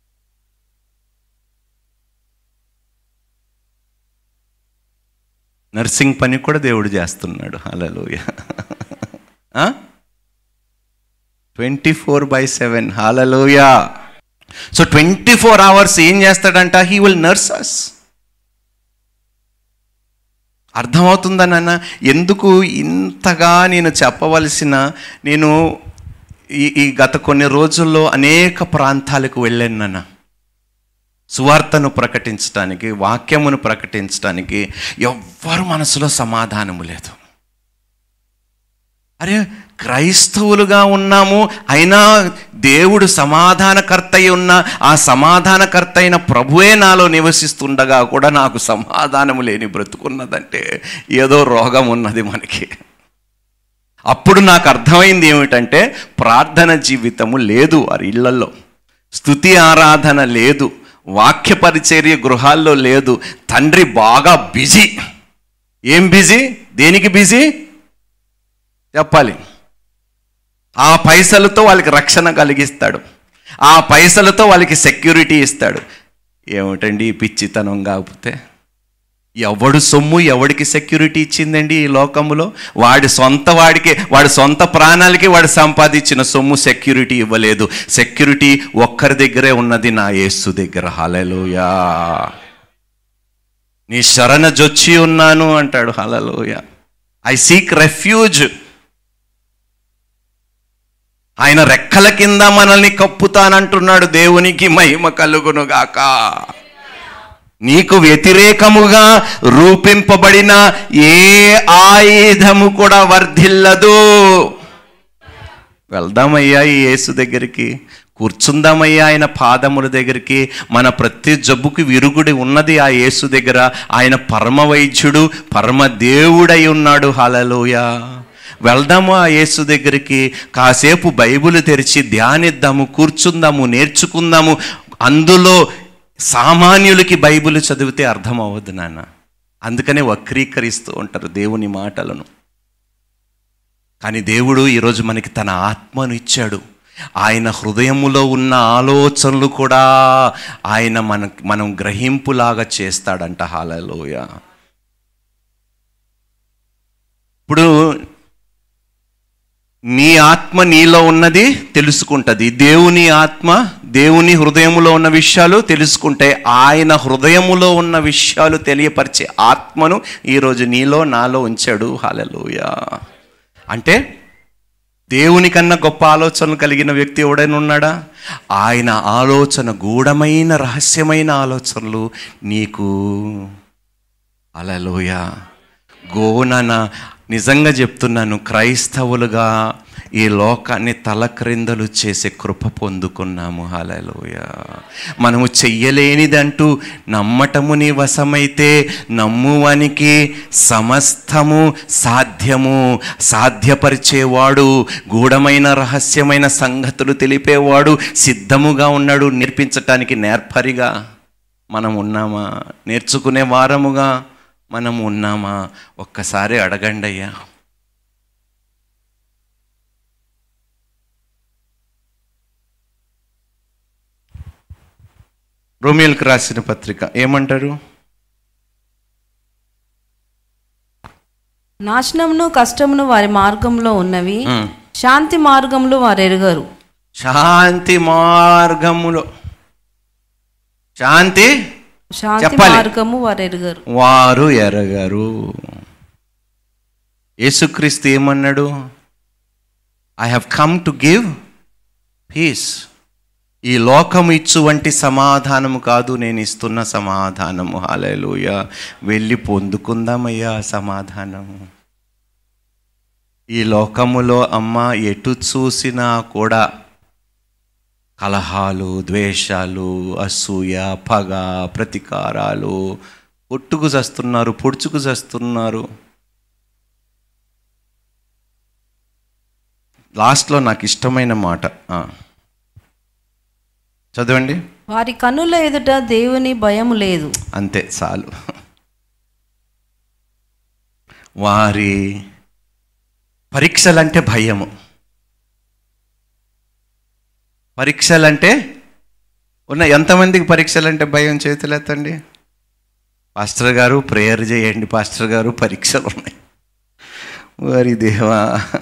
nursing పని కూడా దేవుడు చేస్తున్నాడు hallelujah twenty four by seven hallelujah so twenty four hours ఏం చేస్తాడంట హీ విల్ నర్సస్ అర్థమవుతుందా నాన్న ఎందుకు ఇంతగా నేను చెప్పవలసిన నేను ఈ ఈ గత కొన్ని రోజుల్లో అనేక ప్రాంతాలకు వెళ్ళాను నాన్న సువార్తను ప్రకటించడానికి వాక్యమును ప్రకటించడానికి ఎవ్వరు మనసులో సమాధానము లేదు అరే క్రైస్తవులుగా ఉన్నాము అయినా దేవుడు సమాధానకర్త అయి ఉన్న ఆ సమాధానకర్త అయిన ప్రభువే నాలో నివసిస్తుండగా కూడా నాకు సమాధానము లేని బ్రతుకున్నదంటే ఏదో రోగం ఉన్నది మనకి అప్పుడు నాకు అర్థమైంది ఏమిటంటే ప్రార్థన జీవితము లేదు వారి ఇళ్లలో స్థుతి ఆరాధన లేదు వాక్య పరిచర్య గృహాల్లో లేదు తండ్రి బాగా బిజీ ఏం బిజీ దేనికి బిజీ చెప్పాలి ఆ పైసలతో వాళ్ళకి రక్షణ కలిగిస్తాడు ఆ పైసలతో వాళ్ళకి సెక్యూరిటీ ఇస్తాడు ఏమిటండి ఈ పిచ్చితనం కాకపోతే ఎవడు సొమ్ము ఎవడికి సెక్యూరిటీ ఇచ్చిందండి ఈ లోకములో వాడి సొంత వాడికి వాడి సొంత ప్రాణాలకి వాడు సంపాదించిన సొమ్ము సెక్యూరిటీ ఇవ్వలేదు సెక్యూరిటీ ఒక్కరి దగ్గరే ఉన్నది నా యేసు దగ్గర హలలోయా నీ శరణ జొచ్చి ఉన్నాను అంటాడు హలలోయ ఐ సీక్ రెఫ్యూజ్ ఆయన రెక్కల కింద మనల్ని కప్పుతానంటున్నాడు దేవునికి మహిమ కలుగును గాక నీకు వ్యతిరేకముగా రూపింపబడిన ఏ ఆయుధము కూడా వర్ధిల్లదు వెళ్దామయ్యా ఈ యేసు దగ్గరికి కూర్చుందామయ్యా ఆయన పాదముల దగ్గరికి మన ప్రతి జబ్బుకి విరుగుడి ఉన్నది ఆ యేసు దగ్గర ఆయన పరమ వైద్యుడు పరమ దేవుడై ఉన్నాడు హలలోయ వెళ్దాము ఆ యేసు దగ్గరికి కాసేపు బైబిల్ తెరిచి ధ్యానిద్దాము కూర్చుందాము నేర్చుకుందాము అందులో సామాన్యులకి బైబిల్ చదివితే అర్థం అవ్వదు నాన్న అందుకనే వక్రీకరిస్తూ ఉంటారు దేవుని మాటలను కానీ దేవుడు ఈరోజు మనకి తన ఆత్మను ఇచ్చాడు ఆయన హృదయములో ఉన్న ఆలోచనలు కూడా ఆయన మన మనం గ్రహింపులాగా చేస్తాడంట హాలలోయ ఇప్పుడు నీ ఆత్మ నీలో ఉన్నది తెలుసుకుంటుంది దేవుని ఆత్మ దేవుని హృదయములో ఉన్న విషయాలు తెలుసుకుంటే ఆయన హృదయములో ఉన్న విషయాలు తెలియపరిచే ఆత్మను ఈరోజు నీలో నాలో ఉంచాడు హాలలోయ అంటే దేవుని కన్నా గొప్ప ఆలోచనలు కలిగిన వ్యక్తి ఎవడైనా ఉన్నాడా ఆయన ఆలోచన గూఢమైన రహస్యమైన ఆలోచనలు నీకు అలలోయ గోనన నిజంగా చెప్తున్నాను క్రైస్తవులుగా ఈ లోకాన్ని తలక్రిందలు చేసే కృప పొందుకున్నాము హలలోయ మనము చెయ్యలేనిదంటూ నమ్మటము నీ వశమైతే నమ్మువానికి సమస్తము సాధ్యము సాధ్యపరిచేవాడు గూఢమైన రహస్యమైన సంగతులు తెలిపేవాడు సిద్ధముగా ఉన్నాడు నేర్పించటానికి నేర్పరిగా మనం ఉన్నామా నేర్చుకునే వారముగా మనం ఉన్నామా ఒక్కసారి అడగండి అయ్యా రోమియోల్కి రాసిన పత్రిక ఏమంటారు నాశనమును కష్టమును వారి మార్గంలో ఉన్నవి ఉమ్. శాంతి మార్గంలో వారు ఎరుగరు శాంతి మార్గములో శాంతి శాంతి చెప్పాలి. మార్గము వారు ఎరుగరు వారు ఎరగరు యేసుక్రీస్తు ఏమన్నాడు I have come to give peace ఈ లోకం ఇచ్చు వంటి సమాధానము కాదు నేను ఇస్తున్న సమాధానము హాలేలుయ వెళ్ళి పొందుకుందామయ్యా ఆ సమాధానము ఈ లోకములో అమ్మ ఎటు చూసినా కూడా కలహాలు ద్వేషాలు అసూయ పగ ప్రతీకారాలు పొట్టుకు చస్తున్నారు పొడుచుకు చస్తున్నారు లాస్ట్లో నాకు ఇష్టమైన మాట ఆ. చదవండి వారి కన్నుల ఎదుట దేవుని భయము లేదు అంతే చాలు వారి పరీక్షలంటే భయము పరీక్షలు అంటే ఉన్న ఎంతమందికి పరీక్షలు అంటే భయం చేతులు ఎత్తండి పాస్టర్ గారు ప్రేయర్ చేయండి పాస్టర్ గారు పరీక్షలు ఉన్నాయి వారి దేవా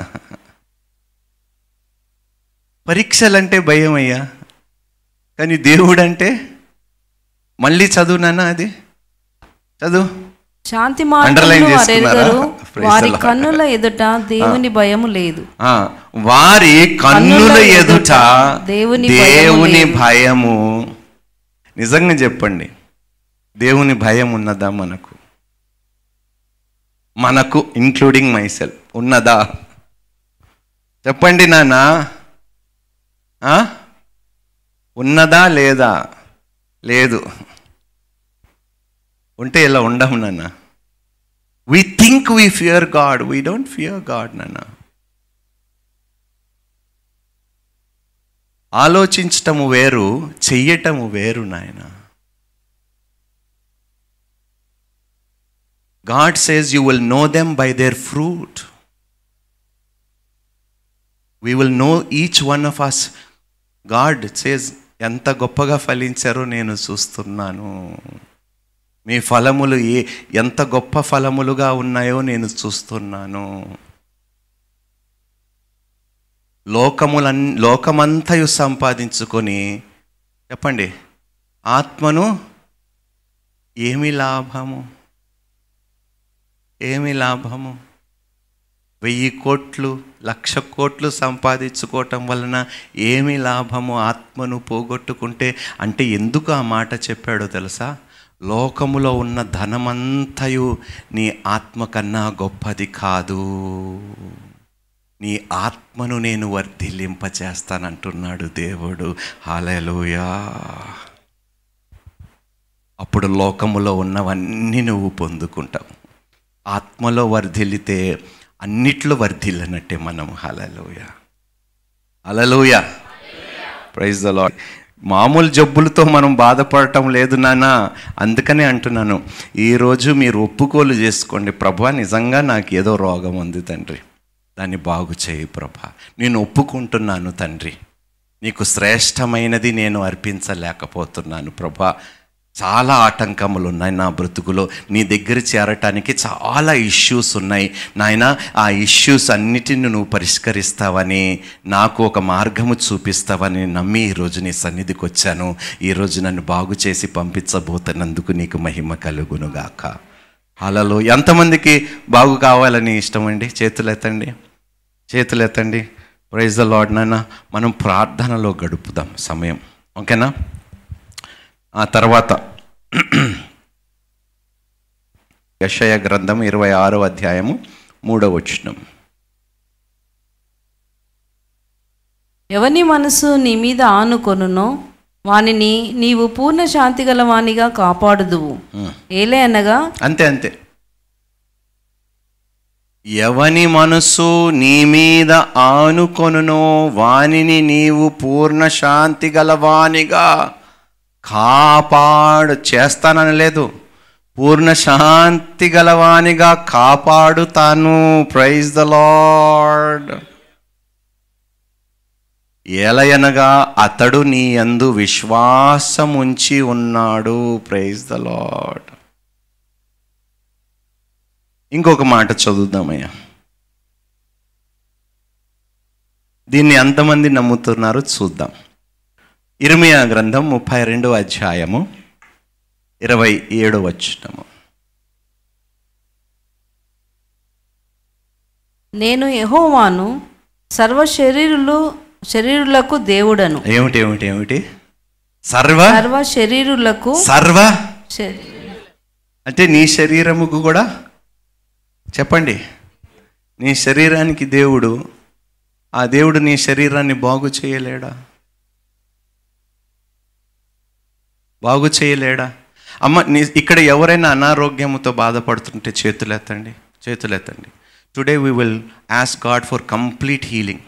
పరీక్షలంటే భయం అయ్యా కానీ దేవుడు అంటే మళ్ళీ చదువునానా అది చదువు శాంతి Underline మార్గమును చేసుకున్నారా? వారెరుగరు Praise వారి the Lord. కన్నుల ఎదుట దేవుని భయము లేదు ఆ, వారి కన్నుల కన్నుల ఎదుట ఎదుట దేవుని భయము దేవుని లేదు. భయము నిజంగా చెప్పండి దేవుని భయం ఉన్నదా మనకు మనకు ఇంక్లూడింగ్ మైసెల్ ఉన్నదా చెప్పండి నాన్న ఆ? ఉన్నదా లేదా లేదు ఉంటే ఇలా ఉండము నాన్న we think we fear God we don't fear God నాన్న ఆలోచించటము వేరు చెయ్యటము వేరు నాయన God says you will know them by their fruit we will know each one of us God says ఎంత గొప్పగా ఫలించారో నేను చూస్తున్నాను మీ ఫలములు ఏ ఎంత గొప్ప ఫలములుగా ఉన్నాయో నేను చూస్తున్నాను లోకములన్ లోకమంతయు సంపాదించుకొని చెప్పండి ఆత్మను ఏమి లాభము ఏమి లాభము వెయ్యి కోట్లు లక్ష కోట్లు సంపాదించుకోవటం వలన ఏమి లాభము ఆత్మను పోగొట్టుకుంటే అంటే ఎందుకు ఆ మాట చెప్పాడో తెలుసా లోకములో ఉన్న ధనమంతయు నీ ఆత్మ కన్నా గొప్పది కాదు నీ ఆత్మను నేను వర్ధిల్లింపచేస్తానంటున్నాడు దేవుడు హాలెలూయా అప్పుడు లోకములో ఉన్నవన్నీ నువ్వు పొందుకుంటావు ఆత్మలో వర్ధిల్లితే అన్నిట్లో వర్ధిల్లనట్టే మనం హలలోయ హలలోయ ప్రైజ్ ద లాడ్ మామూలు జబ్బులతో మనం బాధపడటం లేదు నాన్న అందుకనే అంటున్నాను ఈరోజు మీరు ఒప్పుకోలు చేసుకోండి ప్రభా నిజంగా నాకు ఏదో రోగం ఉంది తండ్రి దాన్ని బాగు చేయి ప్రభా నేను ఒప్పుకుంటున్నాను తండ్రి నీకు శ్రేష్టమైనది నేను అర్పించలేకపోతున్నాను ప్రభా చాలా ఆటంకములు ఉన్నాయి నా బ్రతుకులో నీ దగ్గర చేరటానికి చాలా ఇష్యూస్ ఉన్నాయి నాయన ఆ ఇష్యూస్ అన్నిటిని నువ్వు పరిష్కరిస్తావని నాకు ఒక మార్గము చూపిస్తావని నమ్మి ఈరోజు నీ సన్నిధికి వచ్చాను ఈరోజు నన్ను బాగు చేసి పంపించబోతున్నందుకు నీకు మహిమ కలుగునుగాక అలలో ఎంతమందికి బాగు కావాలని ఇష్టం అండి చేతులు ఎత్తండి చేతులు ఎత్తండి ప్రైజ్ ద లాడ్ నాన్న మనం ప్రార్థనలో గడుపుదాం సమయం ఓకేనా ఆ తర్వాత యషయ గ్రంథం ఇరవై ఆరో అధ్యాయము మూడవ వచనం ఎవని మనసు నీ మీద ఆనుకొనునో వానిని నీవు పూర్ణ శాంతి గల వానిగా కాపాడుదువు ఏలే అనగా అంతే అంతే ఎవని మనసు నీ మీద ఆనుకొనునో వానిని నీవు పూర్ణ శాంతి గలవానిగా కాపాడు చేస్తానని లేదు పూర్ణ శాంతి గలవానిగా కాపాడుతాను ప్రైజ్ ద లార్డ్ ఏలయనగా అతడు నీ యందు విశ్వాసం ఉంచి ఉన్నాడు ప్రైజ్ ద లార్డ్ ఇంకొక మాట చదువుదామయ్యా దీన్ని ఎంతమంది నమ్ముతున్నారో చూద్దాం ఇర్మియా గ్రంథం ముప్పై రెండవ అధ్యాయము ఇరవై ఏడు వచ్చినము నేను యెహోవాను సర్వ శరీరులు శరీరులకు దేవుడను ఏమిటి ఏమిటి ఏమిటి సర్వ సర్వ శరీరులకు సర్వ శరీ- అంటే నీ శరీరముకు కూడా చెప్పండి నీ శరీరానికి దేవుడు ఆ దేవుడు నీ శరీరాన్ని బాగు చేయలేడా బాగు చేయలేడా అమ్మ నీ ఇక్కడ ఎవరైనా అనారోగ్యముతో బాధపడుతుంటే చేతులెత్తండి చేతులెత్తండి today we will ask God for complete healing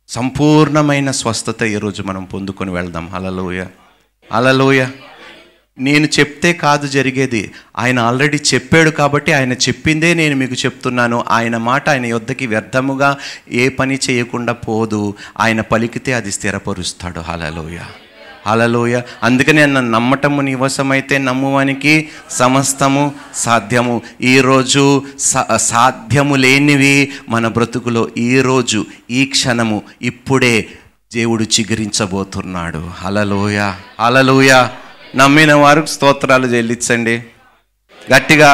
సంపూర్ణమైన స్వస్థత ఈరోజు మనం పొందుకొని వెళ్దాం అలలోయ అలలోయ నేను చెప్తే కాదు జరిగేది ఆయన ఆల్రెడీ చెప్పాడు కాబట్టి ఆయన చెప్పిందే నేను మీకు చెప్తున్నాను ఆయన మాట ఆయన యొద్దకి వ్యర్థముగా ఏ పని చేయకుండా పోదు ఆయన పలికితే అది స్థిరపరుస్తాడు హలలోయ హలలోయ అందుకని నన్ను నమ్మటము నివసమైతే నమ్మువానికి సమస్తము సాధ్యము ఈరోజు సా సాధ్యము లేనివి మన బ్రతుకులో ఈరోజు ఈ క్షణము ఇప్పుడే దేవుడు చిగురించబోతున్నాడు హలలోయ హలలోయ నమ్మిన వారు స్తోత్రాలు చెల్లించండి గట్టిగా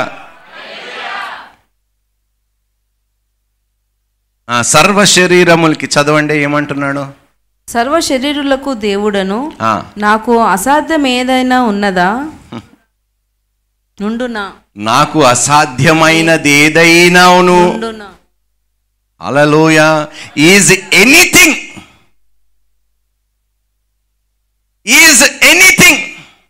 ఆ, సర్వ శరీరములకి చదవండి ఏమంటున్నాడు సర్వ శరీరులకు దేవుడను ఆ, నాకు అసాధ్యం ఏదైనా ఉన్నదా నుండునా నాకు అసాధ్యమైనది ఏదైనాను నుండునా అలలోయ ఈజ్ ఎనీథింగ్ ఈజ్ ఎనీథింగ్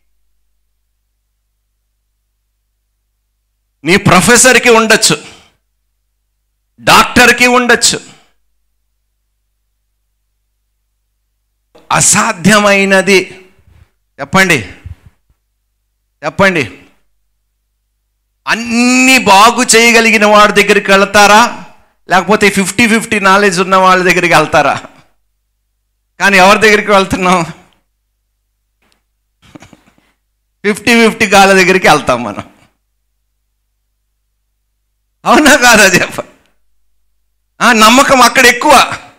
నీ ప్రొఫెసర్కి ఉండొచ్చు డాక్టర్కి ఉండొచ్చు అసాధ్యమైనది చెప్పండి చెప్పండి అన్ని బాగు చేయగలిగిన వాడి దగ్గరికి వెళ్తారా లేకపోతే ఫిఫ్టీ ఫిఫ్టీ నాలెడ్జ్ ఉన్న వాళ్ళ దగ్గరికి వెళ్తారా కానీ ఎవరి దగ్గరికి వెళ్తున్నాం ఫిఫ్టీ ఫిఫ్టీ గాల దగ్గరికి వెళ్తాం మనం అవునా కాదా చెప్ప ఆ, నమ్మకం అక్కడ ఎక్కువ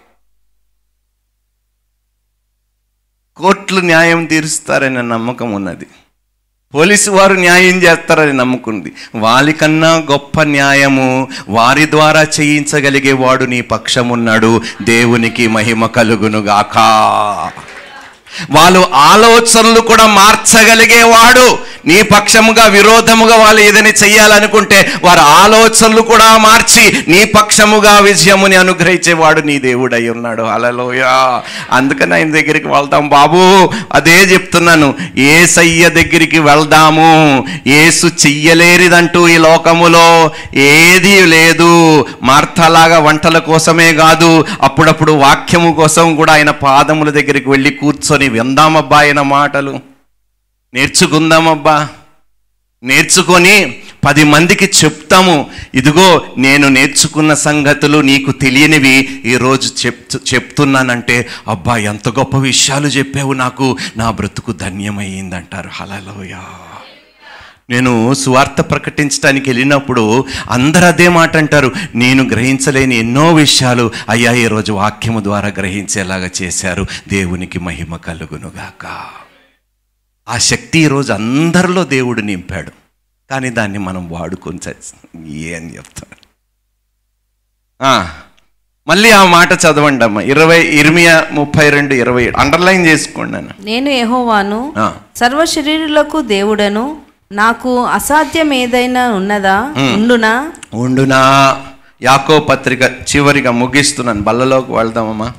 కోర్టులు న్యాయం తీరుస్తారనే నమ్మకం ఉన్నది పోలీసు వారు న్యాయం చేస్తారని నమ్ముకుంది వాళ్ళకన్నా గొప్ప న్యాయము వారి ద్వారా చేయించగలిగేవాడు నీ పక్షమున్నాడు దేవునికి మహిమ కలుగునుగాక వాళ్ళు ఆలోచనలు కూడా మార్చగలిగేవాడు నీ పక్షముగా విరోధముగా వాళ్ళు ఏదైనా చెయ్యాలనుకుంటే వారి ఆలోచనలు కూడా మార్చి నీ పక్షముగా విజయముని అనుగ్రహించేవాడు నీ దేవుడై ఉన్నాడు అలలోయ అందుకని ఆయన దగ్గరికి వెళ్దాం బాబు అదే చెప్తున్నాను ఏసయ్య దగ్గరికి వెళ్దాము ఏసు చెయ్యలేనిదంటూ ఈ లోకములో ఏదీ లేదు మార్తలాగా వంటల కోసమే కాదు అప్పుడప్పుడు వాక్యము కోసం కూడా ఆయన పాదముల దగ్గరికి వెళ్ళి కూర్చొని విందామబ్బా ఆయన మాటలు నేర్చుకుందామబ్బా నేర్చుకొని పది మందికి చెప్తాము ఇదిగో నేను నేర్చుకున్న సంగతులు నీకు తెలియనివి ఈరోజు చెప్తు చెప్తున్నానంటే అబ్బా ఎంత గొప్ప విషయాలు చెప్పావు నాకు నా బ్రతుకు ధన్యమయ్యిందంటారు హలలోయా నేను సువార్త ప్రకటించడానికి వెళ్ళినప్పుడు అందరు అదే మాట అంటారు నేను గ్రహించలేని ఎన్నో విషయాలు అయ్యా ఈరోజు వాక్యము ద్వారా గ్రహించేలాగా చేశారు దేవునికి మహిమ కలుగునుగాక ఆ శక్తి ఈరోజు అందరిలో దేవుడు నింపాడు కానీ దాన్ని మనం వాడుకొని చచ్చి ఏం చెప్తాను ఆ, మళ్ళీ ఆ మాట చదవండి అమ్మ ఇరవై ఇరిమియా ముప్పై రెండు ఇరవై ఏడు అండర్లైన్ చేసుకోండి నన్ను నేను యెహోవాను ఆ. సర్వ శరీరులకు దేవుడను నాకు అసాధ్యం ఏదైనా ఉన్నదా ఉండునా ఉండునా యాకో పత్రిక చివరిగా ముగిస్తున్నాను బల్లలోకి వెళ్దామమ్మా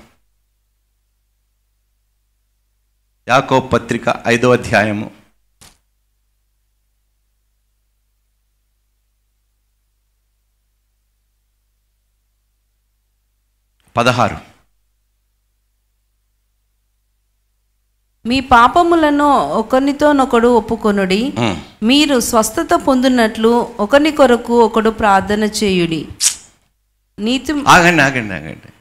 యాకో పత్రిక ఐదో అధ్యాయము పదహారు మీ పాపములను ఒకరితోనొకడు ఒప్పుకొనుడి ఉమ్. మీరు స్వస్థత పొందినట్లు ఒకని కొరకు ఒకడు ప్రార్థన చేయుడి నీతి ఆగండి ఆగండి ఆగండి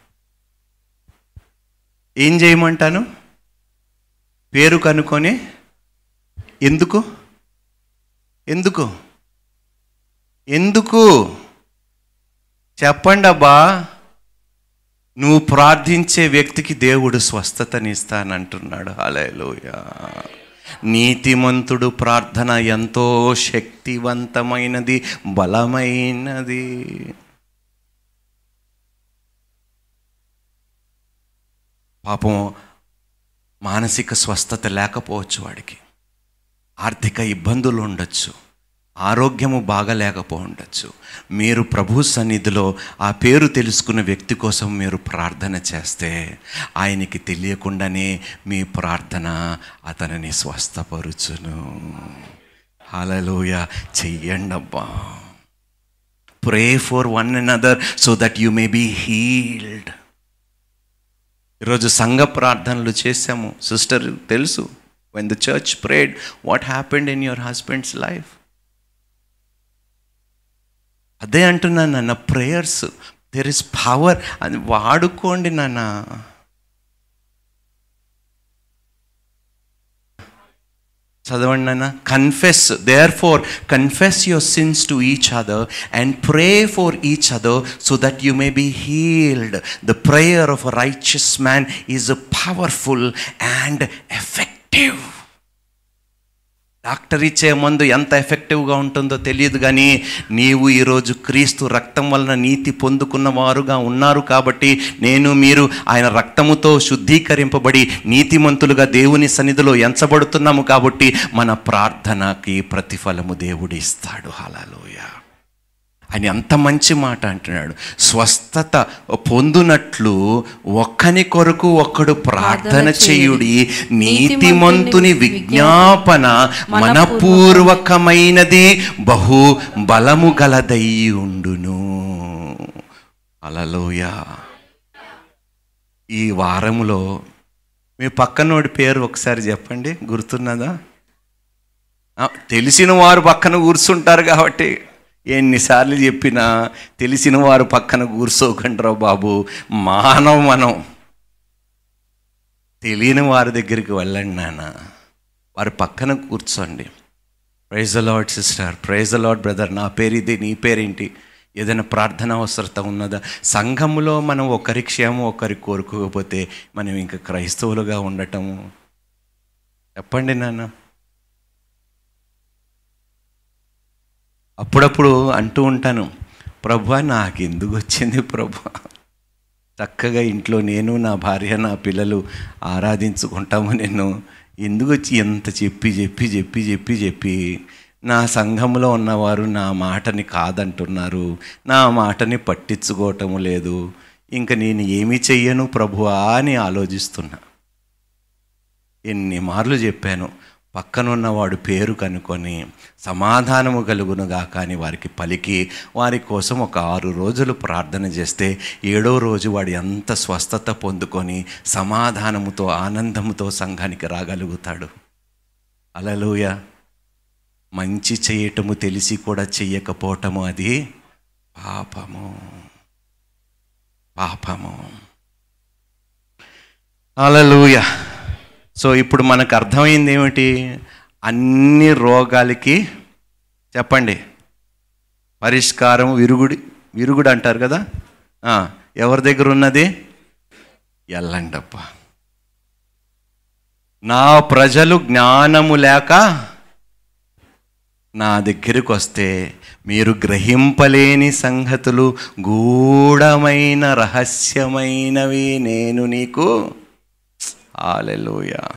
ఏం చేయమంటాను పేరు కనుక్కొని ఎందుకు ఎందుకు ఎందుకు చెప్పండి అబ్బా నువ్వు ప్రార్థించే వ్యక్తికి దేవుడు స్వస్థతనిస్తానంటున్నాడు హల్లెలూయా నీతిమంతుడు ప్రార్థన ఎంతో శక్తివంతమైనది బలమైనది పాపం మానసిక స్వస్థత లేకపోవచ్చు వాడికి ఆర్థిక ఇబ్బందులు ఉండొచ్చు ఆరోగ్యము బాగలేకపో ఉండొచ్చు మీరు ప్రభు సన్నిధిలో ఆ పేరు తెలుసుకున్న వ్యక్తి కోసం మీరు ప్రార్థన చేస్తే ఆయనకి తెలియకుండానే మీ ప్రార్థన అతనిని స్వస్థపరుచును హలలోయ చెయ్యండబ్బా pray for one another so that you may be healed ఈరోజు సంఘ ప్రార్థనలు చేశాము సిస్టర్ తెలుసు when the church prayed what happened in your husband's life అదే అంటున్నాను నాన్న ప్రేయర్స్ దెర్ ఇస్ పవర్ అది వాడుకోండి నాన్న చదవండి నాన్న confess therefore confess your sins to each other and pray for each other so that you may be healed the prayer of a righteous man is powerful and effective doctor ఇచ్చే మందు ఎంత ఎఫెక్టివ్గా ఉంటుందో తెలియదు కానీ నీవు ఈరోజు క్రీస్తు రక్తం వలన నీతి పొందుకున్న వారుగా ఉన్నారు కాబట్టి నేను మీరు ఆయన రక్తముతో శుద్ధీకరింపబడి నీతిమంతులుగా దేవుని సన్నిధిలో ఎంచబడుతున్నాము కాబట్టి మన ప్రార్థనకి ప్రతిఫలము దేవుడు ఇస్తాడు హలలోయ ఆయన ఎంత మంచి మాట అంటున్నాడు స్వస్థత పొందునట్లు ఒక్కని కొరకు ఒక్కడు ప్రార్థన చేయుడి నీతిమంతుని విజ్ఞాపన మనపూర్వకమైనది బహు బలము గలదై ఉండును అలలోయ ఈ వారములో మీ పక్కనోడి పేరు ఒకసారి చెప్పండి గుర్తున్నదా ఆ, తెలిసిన వారు పక్కన కూర్చుంటారు కాబట్టి ఎన్నిసార్లు చెప్పినా తెలిసిన వారు పక్కన కూర్చోకండిరా బాబు మానవ మనం తెలియని వారి దగ్గరికి వెళ్ళండి నాన్న వారి పక్కన కూర్చోండి praise Lord sister praise Lord brother నా పేరు ఇది నీ పేరేంటి ఏదైనా ప్రార్థన అవసరత ఉన్నదా సంఘములో మనం ఒకరి క్షేమం ఒకరి కోరుకోకపోతే మనం ఇంకా క్రైస్తవులుగా ఉండటము చెప్పండి నాన్న అప్పుడప్పుడు అంటూ ఉంటాను ప్రభా నాకు ఎందుకు వచ్చింది ప్రభా చక్కగా ఇంట్లో నేను నా భార్య నా పిల్లలు ఆరాధించుకుంటాము నేను ఎందుకు వచ్చి ఎంత చెప్పి చెప్పి చెప్పి చెప్పి చెప్పి నా సంఘంలో ఉన్నవారు నా మాటని కాదంటున్నారు నా మాటని పట్టించుకోవటం లేదు ఇంకా నేను ఏమి చెయ్యను ప్రభువా అని ఆలోచిస్తున్నా ఎన్ని మార్లు చెప్పాను పక్కనున్నవాడు పేరు కనుకొని సమాధానము కలుగునుగా కానీ వారికి పలికి వారి కోసం ఒక ఆరు రోజులు ప్రార్థన చేస్తే ఏడో రోజు వాడు ఎంత స్వస్థత పొందుకొని సమాధానముతో ఆనందముతో సంఘానికి రాగలుగుతాడు అలలుయ మంచి చేయటము తెలిసి కూడా చెయ్యకపోవటము అది పాపము పాపము అలలుయ సో ఇప్పుడు మనకు అర్థమైంది ఏమిటి అన్ని రోగాలకి చెప్పండి పరిష్కారం విరుగుడి విరుగుడు అంటారు కదా ఆ, ఎవరి దగ్గర ఉన్నది ఎల్లండప్ప నా ప్రజలు జ్ఞానము లేక నా దగ్గరికి వస్తే మీరు గ్రహింపలేని సంగతులు గూఢమైన రహస్యమైనవి నేను నీకు ఆలెలుయా